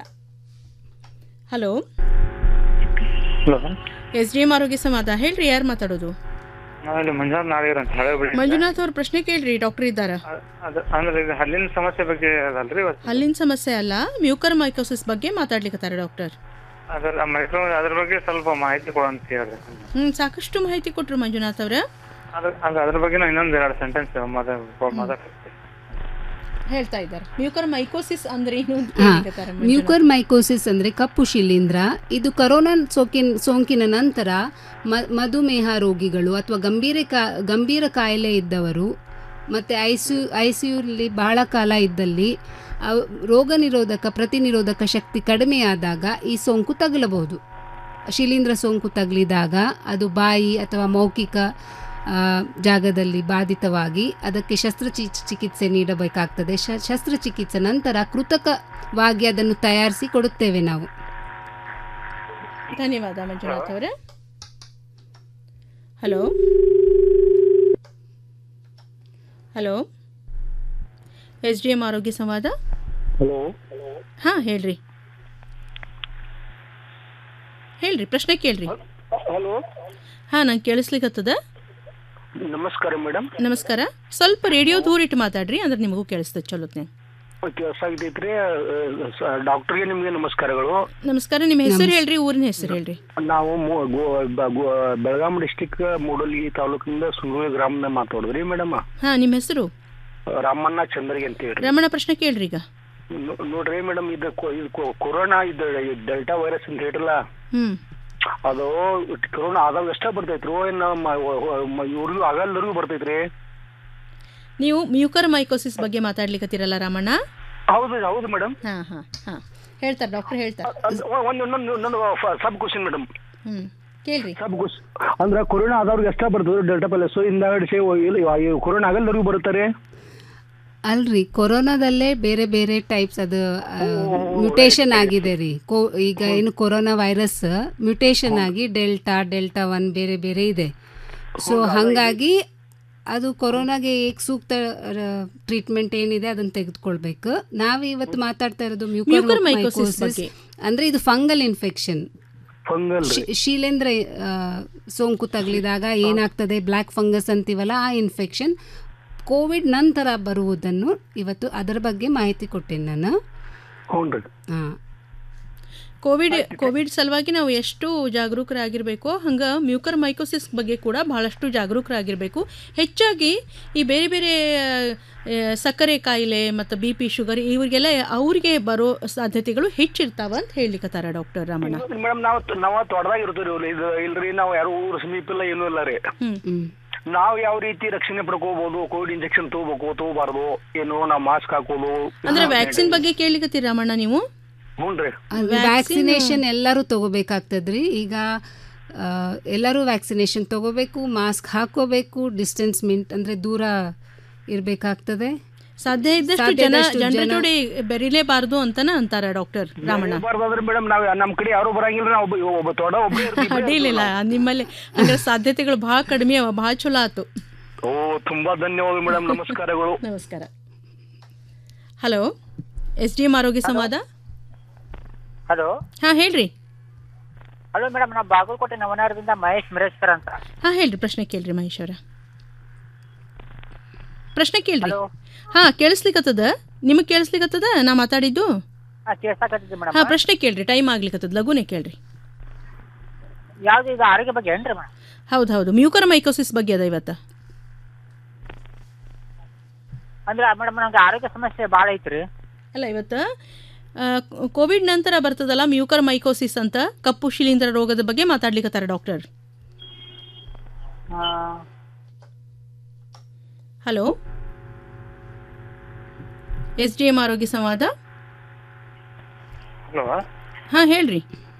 hello hello S D M ಆರೋಗ್ಯ ಸಂವಾದ ಹೇಳ್ರಿ ಯಾರು ಮಾತಾಡೋದು ನಾವಿಲ್ಲಿ ಮಂಜುನಾಥ್ ನಾಡಿಗರ್ ಅಂತ ಹಳೆ ಬಳಿ ಮಂಜುನಾಥ್ ಅವ್ರ ಪ್ರಶ್ನೆ ಕೇಳ್ರಿ ಡಾಕ್ಟರ್ ಇದ್ದಾರ ಅದು ಅಂದ್ರೆ ಇದು ಹಲ್ಲಿನ ಸಮಸ್ಯೆ ಬಗ್ಗೆ ಅದಲ್ರಿ ಇವತ್ತು ಹಲ್ಲಿನ ಸಮಸ್ಯೆ ಅಲ್ಲ ಮ್ಯೂಕರ್ ಮೈಕೋಸಿಸ್ ಬಗ್ಗೆ ಮಾತಾಡ್ಲಿಕ್ಕತ್ತಾರ ಡಾಕ್ಟರ್ ಅದರ ಮೈಕ್ರೋ ಅದ್ರ ಬಗ್ಗೆ ಸ್ವಲ್ಪ ಮಾಹಿತಿ ಕೊಡು ಅಂತ ಹೇಳಿದ್ರೆ ಹ್ಮ್ ಸಾಕಷ್ಟು ಮಾಹಿತಿ ಕೊಟ್ರು ಮಂಜುನಾಥ್ ಅವ್ರ ಅದ್ರ ಅದು ಅದ್ರ ಬಗ್ಗೆ ನಾವು ಇನ್ನೊಂದು ಎರಡು ಸೆಂಟೆನ್ಸ್ ಮಾತಾಡ್ತೀವಿ ಹೇಳ್ತಾ ಇದ್ದಾರೆ ಮ್ಯೂಕರ್ ಮೈಕೋಸಿಸ್ ಅಂದ್ರೆ ಏನು ಅಂತ ಹಾ ಕೇಳ್ಲಿಕತ್ತಾರ ಮಂಜುನಾಥ್. ಮ್ಯೂಕರ್ ಮೈಕೋಸಿಸ್ ಅಂದ್ರೆ ಕಪ್ಪು ಶಿಲೀಂಧ್ರ ಇದು ಕರೋನಾ ಸೋಕಿನ ಸೋಂಕಿನ ನಂತರ ಮ- ಮಧುಮೇಹ ರೋಗಿಗಳು ಅಥವಾ ಗಂಭೀರ ಕಾ ಗಂಭೀರ ಕಾಯಿಲೆ ಇದ್ದವರು ಮತ್ತು ಐ ಸಿ ಐ ಸಿ ಯುಲಿ ಬಹಳ ಕಾಲ ಇದ್ದಲ್ಲಿ ಅವ್- ರೋಗ ನಿರೋಧಕ ಪ್ರತಿನಿರೋಧಕ ಶಕ್ತಿ ಕಡಿಮೆಯಾದಾಗ ಈ ಸೋಂಕು ತಗಲಬಹುದು ಶಿಲೀಂಧ್ರ ಸೋಂಕು ತಗಲಿದಾಗ ಅದು ಬಾಯಿ ಅಥವಾ ಮೌಖಿಕ ಆ, ಜಾಗದಲ್ಲಿ ಬಾಧಿತವಾಗಿ ಅದಕ್ಕೆ ಶಸ್ತ್ರಚಿ ಚಿಕಿತ್ಸೆ ನೀಡಬೇಕಾಗ್ತದೆ ಶ ಶಸ್ತ್ರಚಿಕಿತ್ಸೆ ನಂತರ ಕೃತಕವಾಗಿ ಅದನ್ನು ತಯಾರಿಸಿ ಕೊಡುತ್ತೇವೆ ನಾವು ಧನ್ಯವಾದ ಮಂಜುನಾಥ್ ಅವರೇ hello hello S D M ಆರೋಗ್ಯ ಸಂವಾದ ಹಲೋ ಹಾ ಹೇಳ್ರಿ ಹೇಳ್ರಿ ಪ್ರಶ್ನೆ ಕೇಳ್ರಿ ಹಲೋ ಹಾ ನಂಗೆ ಕೇಳಿಸ್ಲಿಕ್ಕತ್ತದ ನಮಸ್ಕಾರ ಮೇಡಮ್ ನಮಸ್ಕಾರ ಸ್ವಲ್ಪ ರೇಡಿಯೋ ದೂರ ಇಟ್ಟು ಮಾತಾಡ್ರಿ ಅಂದ್ರೆ ನಿಮಗೂ ಕೇಳಿಸ್ತದೆ ಚಲೋತ್ನೆ ಕೆಲಸ ಆಗೈತ್ರಿ ಡಾಕ್ಟರ್ಗೆ ನಿಮ್ಗೆ ನಮಸ್ಕಾರಗಳು ನಮಸ್ಕಾರ ನಿಮ್ಮ ಹೆಸರು ಹೇಳ್ರಿ ಊರಿನ ಹೆಸರು ಹೇಳ್ರಿ ನಾವು ಮು- ಗೋ- ಬ- ಗೋ- ಬೆಳಗಾಂ ಡಿಸ್ಟಿಕ್ ಮೂಡಲಿ ತಾಲೂಕಿನಿಂದ ಸುಂಗೂರು ಗ್ರಾಮದಿಂದ ಮಾತಾಡಿದ್ರಿ ಮೇಡಮ್ ಹಾ ನಿಮ್ಮ ಹೆಸರು ರಾಮಣ್ಣ ಚಂದ್ರಿಗೆ ಅಂತ ಹೇಳ್ರಿ ರಮಣ ಪ್ರಶ್ನೆ ಕೇಳ್ರಿ ಈಗ ನೋ- ನೋಡ್ರಿ ಮೇಡಮ್ ಇದು ಕೊ- ಇದು ಕೊ- ಕೊರೋನಾ ಇದು ಡೆಲ್ಟಾ ವೈರಸ್ ಅಂತ ಹೇಳ್ರಲ್ಲ ಹ್ಮ್ ಅದು ಕೊರೋನಾ ಆದಾಗ ಎಷ್ಟ ಬರ್ತೈತ್ರಿ ಏನ್ ಇವ್ರಿಗೂ ಆಗಲ್ಲರಿಗೂ ಬರ್ತೈತ್ರಿ ನೀವು ಮ್ಯೂಕರ್ ಮೈಕೋಸಿಸ್ ಬಗ್ಗೆ ಮಾತಾಡ್ಲಿಕ್ಕತ್ತೀರಲ್ಲ ರಾಮಣ್ಣ ಹೌದು ಹೌದು ಮೇಡಮ್ ಹಾ ಹಾ ಹಾ ಹೇಳ್ತಾರೆ ಡಾಕ್ಟರ್ ಹೇಳ್ತಾರೆ ಒಂದು ಇನ್ನೊಂದು ಇನ್ನೊಂದು ಸಬ್ ಕ್ವಶನ್ ಮೇಡಮ್ ಹ್ಮ್ ಕೇಳ್ರಿ ಸಬ್ ಕ್ವಶನ್ ಅಂದ್ರೆ ಕೊರೋನಾ ಆದವ್ರಿಗೆ ಎಷ್ಟ ಬರ್ತದೆ ಡೆಲ್ಟಾ ಪ್ಲಸ್ ಇಂದ ಹಿಡಿಸಿ ಕೊರೋನಾ ಆಗಲ್ದವ್ರಿಗೆ ಬರುತ್ತಾರೆ ಅಲ್ರಿ ಕೊರೋನಾದಲ್ಲೇ ಬೇರೆ ಬೇರೆ ಟೈಪ್ಸ್ ಅದು ಮ್ಯುಟೇಷನ್ ಆಗಿದೆ ರೀ ಕೋ ಈಗ ಏನು ಕೊರೋನಾ ವೈರಸ್ ಮ್ಯುಟೇಷನ್ ಆಗಿ ಡೆಲ್ಟಾ ಡೆಲ್ಟಾ ಒನ್ ಬೇರೆ ಬೇರೆ ಇದೆ ಸೊ ಹಾಗಾಗಿ ಅದು ಕೊರೋನಾಗೆ ಈಗ ಸೂಕ್ತ ಟ್ರೀಟ್ಮೆಂಟ್ ಏನಿದೆ ಅದನ್ನ ತೆಗೆದುಕೊಳ್ಬೇಕು ನಾವು ಇವತ್ತು ಮಾತಾಡ್ತಾ ಇರೋದು Mucormycosis ಮ್ಯೂಕರ್ಮೈಕೋಸಿಸ್ ಬಗ್ಗೆ. ಅಂದ್ರೆ ಇದು ಫಂಗಲ್ ಇನ್ಫೆಕ್ಷನ್ ಫಂಗಲ್ ಶೀಲೇಂದ್ರ ಆ, ಸೋಂಕು ತಗಲಿದಾಗ ಏನಾಗ್ತದೆ ಬ್ಲ್ಯಾಕ್ ಫಂಗಸ್ ಅಂತೀವಲ್ಲ ಆ ಇನ್ಫೆಕ್ಷನ್ ಕೋವಿಡ್ ನಂತರ ಬರುವುದನ್ನು ಇವತ್ತು ಅದರ ಬಗ್ಗೆ ಮಾಹಿತಿ ಕೊಟ್ಟೇನೆ ನಾನು ಹ್ಞೂ ಹಾಂ ಕೋವಿಡ್ ಕೋವಿಡ್ ಸಲುವಾಗಿ ನಾವು ಎಷ್ಟು ಜಾಗರೂಕರಾಗಿರಬೇಕೋ ಹಂಗೆ ಮ್ಯೂಕರ್ ಮೈಕೋಸಿಸ್ ಬಗ್ಗೆ ಕೂಡ ಬಹಳಷ್ಟು ಜಾಗರೂಕರಾಗಿರಬೇಕು ಹೆಚ್ಚಾಗಿ ಈ ಬೇರೆ ಬೇರೆ ಆ, ಸಕ್ಕರೆ ಕಾಯಿಲೆ ಮತ್ತು ಬಿ ಪಿ ಶುಗರ್ ಇವರಿಗೆಲ್ಲ ಅವ್ರಿಗೆ ಬರೋ ಸಾಧ್ಯತೆಗಳು ಹೆಚ್ಚಿರ್ತಾವ ಅಂತ ಹೇಳ್ಲಿಕ್ಕತ್ತಾರ ಡಾಕ್ಟರ್ ರಮಣ ಮೇಡಮ್ ನಾವು ನಾವು ತೋಟದಾಗ ಇರ್ತೀವಿ ಇದು ಇಲ್ರಿ ನಾವು ಯಾರು ಊರು ಸಮೀಪ ಇಲ್ಲ ಏನೂ ಇಲ್ಲ ರೀ ನಾವು ಯಾವ ರೀತಿ ರಕ್ಷಣೆ ಪಡ್ಕೋಬಹುದು ಕೋವಿಡ್ ಇಂಜೆಕ್ಷನ್ ತಗೋಬೇಕು ತಗೋಬಾರ್ದು ಏನು ನಾವು ಮಾಸ್ಕ್ ಹಾಕೋದು ಅಂದ್ರೆ ವ್ಯಾಕ್ಸಿನ್ ಬಗ್ಗೆ ಕೇಳ್ಲಿಕತ್ತೀರಿ ರಮಣ ನೀವು ಹ್ಞೂನ್ರಿ ವ್ಯಾಕ್ಸಿನೇಷನ್ ಎಲ್ಲರೂ ತಗೋಬೇಕಾಗ್ತದ್ರಿ ಈಗ ಆ, ಎಲ್ಲರೂ ವ್ಯಾಕ್ಸಿನೇಷನ್ ತಗೋಬೇಕು ಮಾಸ್ಕ್ ಹಾಕೋಬೇಕು ಡಿಸ್ಟೆನ್ಸ್ ಮಿಂಟ್ ಅಂದ್ರೆ ದೂರ ಇರಬೇಕಾಗ್ತದೆ ಸಾಧ್ಯ ಇದ್ದಷ್ಟು ಜನ ಜನರ ಜೋಡಿ ಬೆರಿಲೇಬಾರ್ದು ಅಂತನ ಅಂತಾರ ಡಾಕ್ಟರ್ ರಾಮಣ್ಣ ಬರ್ದಾದ್ರೆ ಮೇಡಮ್ ನಾವ್ ನಮ್ ಕಡೆ ಯಾರು ಬರಂಗಿಲ್ಲ ನಾವು ಒಬ್ಬ ಒಬ್ಬ ತೋಟ ಒಬ್ಬ ಅಡ್ಡಿಲಿಲ್ಲ ನಿಮ್ಮಲ್ಲಿ ಅಂದ್ರೆ ಸಾಧ್ಯತೆಗಳು ಬಹಳ ಕಡಿಮೆ ಅವ ಬಹಳ ಚಲೋ ಆತು ಓ ತುಂಬಾ ಧನ್ಯವಾದ ಮೇಡಮ್ ನಮಸ್ಕಾರಗಳು ನಮಸ್ಕಾರ ಹಲೋ ಎಸ್ ಡಿ ಎಂ ಆರೋಗ್ಯ ಸಂವಾದ ಹಲೋ ಹಾ ಹೇಳ್ರಿ ಹಲೋ ಮೇಡಮ್ ನಾವು ಬಾಗಲಕೋಟೆ ನವನಗರದಿಂದ ಮಹೇಶ್ ಮಿರೇಶ್ಕರ್ ಅಂತ ಹಾ ಹೇಳ್ರಿ ಪ್ರಶ್ನೆ ಕೇಳ್ರಿ ಮಹೇಶ್ ಅವರ ಪ್ರಶ್ನೆ ಕೇಳ್ರಿ ಹಾ ಕೇಳಿಸ್ಲಿಕತ್ತದ ನಿಮಗೆ ಕೇಳಿಸ್ಲಿಕತ್ತದ ನಾ ಮಾತಾಡಿದ್ದು ಹಾ ಕೇಳ್ಸಾಕತ್ತಿದ್ದೆ ಮೇಡಮ್ ಹಾ ಪ್ರಶ್ನೆ ಕೇಳ್ರಿ ಟೈಮ್ ಆಗ್ಲಿಕತ್ತದ ಲಘುನೆ ಕೇಳ್ರಿ ಯಾವ್ದು ಈಗ ಆರೋಗ್ಯ ಬಗ್ಗೆ ಏನ್ರಿ ಮೇಡಮ್ ಹೌದು ಹೌದು ಮ್ಯೂಕರ್ ಮೈಕೋಸಿಸ್ ಬಗ್ಗೆ ಅದ ಇವತ್ತ ಅಂದ್ರೆ ಮೇಡಮ್ ನಂಗೆ ಆರೋಗ್ಯ ಸಮಸ್ಯೆ ಭಾಳ ಐತ್ರಿ ಅಲ್ಲ ಇವತ್ತು ಆ, ಕೋವಿಡ್ ನಂತರ ಬರ್ತದಲ್ಲ ಮ್ಯೂಕರ್ ಮೈಕೋಸಿಸ್ ಅಂತ ಕಪ್ಪು ಶಿಲೀಂಧ್ರ ರೋಗದ ಬಗ್ಗೆ ಮಾತಾಡ್ಲಿಕತ್ತಾರ ಡಾಕ್ಟರ್ ಆ, ಹಲೋ ಎಸ್ ಡಿ ಎಂ ಆರೋಗ್ಯ ಸಂವಾದ ಹಲೋ ಹಾ ಹೇಳ್ರಿ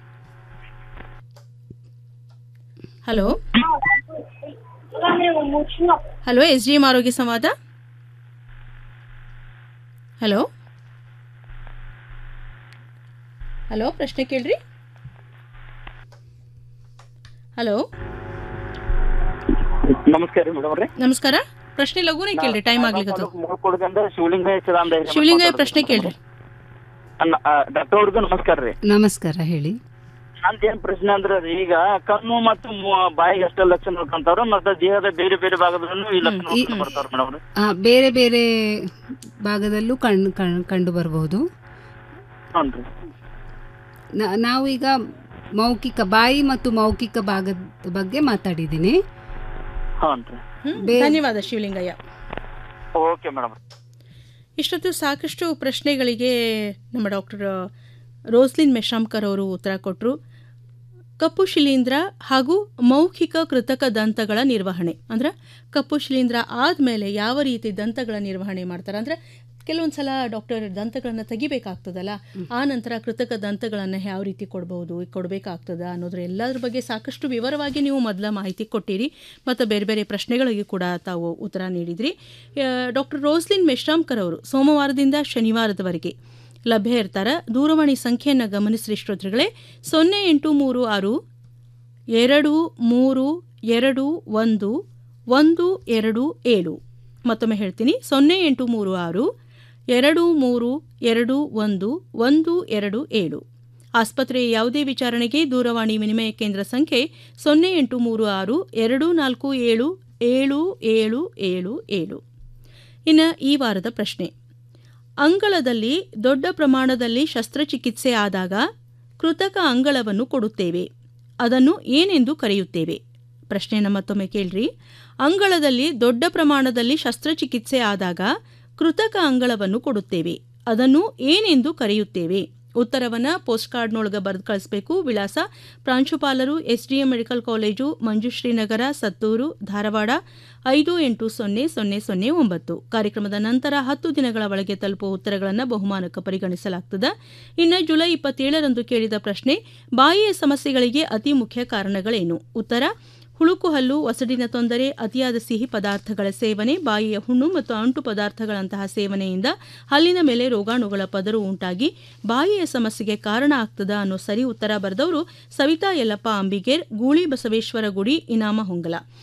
hello hello S D M ಆರೋಗ್ಯ ಸಂವಾದ ಹಲೋ ಹಲೋ ಪ್ರಶ್ನೆ ಕೇಳ್ರಿ ಹಲೋ ನಮಸ್ಕಾರ ಮೇಡಮ್ ರೀ ನಮಸ್ಕಾರ ಪ್ರಶ್ನೆ ಲಘುನೇ ಕೇಳ್ರಿ ಟೈಮ್ ಆಗ್ಲಿಕ್ಕೆ ಮುಳ್ಕೊಡದಿಂದ ಶಿವಲಿಂಗ ಸದಾಂದ ಶಿವಲಿಂಗ ಪ್ರಶ್ನೆ ಕೇಳ್ರಿ ಡಾಕ್ಟರ್ ಅವ್ರಿಗೂ ನಮಸ್ಕಾರ ರೀ ನಮಸ್ಕಾರ ಹೇಳಿ ನಂದೇನ್ ಪ್ರಶ್ನೆ ಅಂದ್ರೆ ಈಗ ಕಣ್ಣು ಮತ್ತು ಮು- ಬಾಯಿಗೆ ಅಷ್ಟೇ ಲಕ್ಷಣ ಕಾಣ್ತಾವ್ರ ಮತ್ತೆ ದೇಹದ ಬೇರೆ ಬೇರೆ ಭಾಗದಲ್ಲೂ ಈ ಲಕ್ಷಣ ಬರ್ತಾವ್ರ ಮೇಡಮ್ ರೀ ಆ, ಬೇರೆ ಬೇರೆ ಭಾಗದಲ್ಲೂ ಕಣ್ ಕಣ್- ಕಂಡು ಬರಬಹುದು ಹ್ಞೂ ನ- ನಾವು ಈಗ ಮೌಖಿಕ ಬಾಯಿ ಮತ್ತು ಮೌಖಿಕ ಭಾಗದ ಬಗ್ಗೆ ಮಾತಾಡಿದ್ದೀನಿ ಹ್ಞೂ ಬೇ- ಧನ್ಯವಾದ ಶಿವಲಿಂಗಯ್ಯ ಓಕೆ ಮೇಡಮ್ ಇಷ್ಟೊತ್ತು ಸಾಕಷ್ಟು ಪ್ರಶ್ನೆಗಳಿಗೆ ನಮ್ಮ ಡಾಕ್ಟರ್ ರೋಸ್ಲಿನ್ ಮೆಶಾಮ್ಕರ್ ಅವರು ಉತ್ತರ ಕೊಟ್ಟರು ಕಪ್ಪು ಶಿಲೀಂಧ್ರ ಹಾಗೂ ಮೌಖಿಕ ಕೃತಕ ದಂತಗಳ ನಿರ್ವಹಣೆ ಅಂದ್ರೆ ಕಪ್ಪು ಶಿಲೀಂಧ್ರ ಆದಮೇಲೆ ಯಾವ ರೀತಿ ದಂತಗಳ ನಿರ್ವಹಣೆ ಮಾಡ್ತಾರೆ ಅಂದ್ರೆ ಕೆಲವೊಂದು ಸಲ ಡಾಕ್ಟರ್ ದಂತಗಳನ್ನು ತೆಗಿಬೇಕಾಗ್ತದಲ್ಲ ಆ ನಂತರ ಕೃತಕ ದಂತಗಳನ್ನು ಯಾವ ರೀತಿ ಕೊಡ್ಬೋದು ಕೊಡಬೇಕಾಗ್ತದ ಅನ್ನೋದ್ರ ಎಲ್ಲದ್ರ ಬಗ್ಗೆ ಸಾಕಷ್ಟು ವಿವರವಾಗಿ ನೀವು ಮೊದಲ ಮಾಹಿತಿ ಕೊಟ್ಟಿರಿ ಮತ್ತು ಬೇರೆ ಬೇರೆ ಪ್ರಶ್ನೆಗಳಿಗೆ ಕೂಡ ತಾವು ಉತ್ತರ ನೀಡಿದ್ರಿ ಡಾಕ್ಟರ್ ರೋಸ್ಲಿನ್ ಮೆಶ್ರಾಮ್ಕರ್ ಅವರು ಸೋಮವಾರದಿಂದ ಶನಿವಾರದವರೆಗೆ ಲಭ್ಯ ಇರ್ತಾರೆ ದೂರವಾಣಿ ಸಂಖ್ಯೆಯನ್ನು ಗಮನಿಸಿರಿ ಶ್ರೋತೃಗಳೇ ಸೊನ್ನೆ ಎಂಟು ಮೂರು ಆರು ಎರಡು ಮೂರು ಎರಡು ಒಂದು ಒಂದು ಎರಡು ಏಳು ಮತ್ತೊಮ್ಮೆ ಹೇಳ್ತೀನಿ ಸೊನ್ನೆ ಎಂಟು ಮೂರು ಆರು ಎರಡು ಮೂರು ಎರಡು ಒಂದು ಒಂದು ಎರಡು ಏಳು ಆಸ್ಪತ್ರೆಯ ಯಾವುದೇ ವಿಚಾರಣೆಗೆ ದೂರವಾಣಿ ವಿನಿಮಯ ಕೇಂದ್ರ ಸಂಖ್ಯೆ ಸೊನ್ನೆ ಎಂಟು ಮೂರು ಆರು ಎರಡು ನಾಲ್ಕು ಏಳು ಏಳು ಏಳು ಏಳು ಏಳು ಇನ್ನು ಈ ವಾರದ ಪ್ರಶ್ನೆ ಅಂಗಳದಲ್ಲಿ ದೊಡ್ಡ ಪ್ರಮಾಣದಲ್ಲಿ ಶಸ್ತ್ರಚಿಕಿತ್ಸೆ ಆದಾಗ ಕೃತಕ ಅಂಗಳವನ್ನು ಕೊಡುತ್ತೇವೆ ಅದನ್ನು ಏನೆಂದು ಕರೆಯುತ್ತೇವೆ ಪ್ರಶ್ನೆಯನ್ನು ಮತ್ತೊಮ್ಮೆ ಕೇಳ್ರಿ ಅಂಗಳದಲ್ಲಿ ದೊಡ್ಡ ಪ್ರಮಾಣದಲ್ಲಿ ಶಸ್ತ್ರಚಿಕಿತ್ಸೆ ಆದಾಗ ಕೃತಕ ಅಂಗಳವನ್ನು ಕೊಡುತ್ತೇವೆ ಅದನ್ನು ಏನೆಂದು ಕರೆಯುತ್ತೇವೆ ಉತ್ತರವನ್ನು ಪೋಸ್ಟ್ ಕಾರ್ಡ್ನೊಳಗೆ ಬರೆದು ಕಳಿಸಬೇಕು ವಿಳಾಸ ಪ್ರಾಂಶುಪಾಲರು SDM medical college Manjushri Nagar Sattur Dharwad ಐದು ಎಂಟು ಸೊನ್ನೆ ಸೊನ್ನೆ ಸೊನ್ನೆ ಒಂಬತ್ತು ಕಾರ್ಯಕ್ರಮದ ನಂತರ ಹತ್ತು ದಿನಗಳ ಒಳಗೆ ತಲುಪುವ ಉತ್ತರಗಳನ್ನು ಬಹುಮಾನಕ್ಕೆ ಪರಿಗಣಿಸಲಾಗುತ್ತದೆ ಇನ್ನು ಜುಲೈ ಇಪ್ಪತ್ತೇಳರಂದು ಕೇಳಿದ ಪ್ರಶ್ನೆ ಬಾಯಿಯ ಸಮಸ್ಯೆಗಳಿಗೆ ಅತಿ ಮುಖ್ಯ ಕಾರಣಗಳೇನು ಉತ್ತರ ಹುಳುಕು ಹಲ್ಲು ಒಸಡಿನ ತೊಂದರೆ ಅತಿಯಾದ ಸಿಹಿ ಪದಾರ್ಥಗಳ ಸೇವನೆ ಬಾಯಿಯ ಹುಣ್ಣು ಮತ್ತು ಅಂಟು ಪದಾರ್ಥಗಳಂತಹ ಸೇವನೆಯಿಂದ ಹಲ್ಲಿನ ಮೇಲೆ ರೋಗಾಣುಗಳ ಪದರು ಉಂಟಾಗಿ ಬಾಯಿಯ ಸಮಸ್ಯೆಗೆ ಕಾರಣ ಆಗ್ತದ ಅನ್ನೋ ಸರಿ ಉತ್ತರ ಬರೆದವರು ಸವಿತಾ ಯಲ್ಲಪ್ಪ ಅಂಬಿಗೇರ್ ಗೂಳಿ ಬಸವೇಶ್ವರ ಗುಡಿ ಇನಾಮ ಹೊಂಗಲ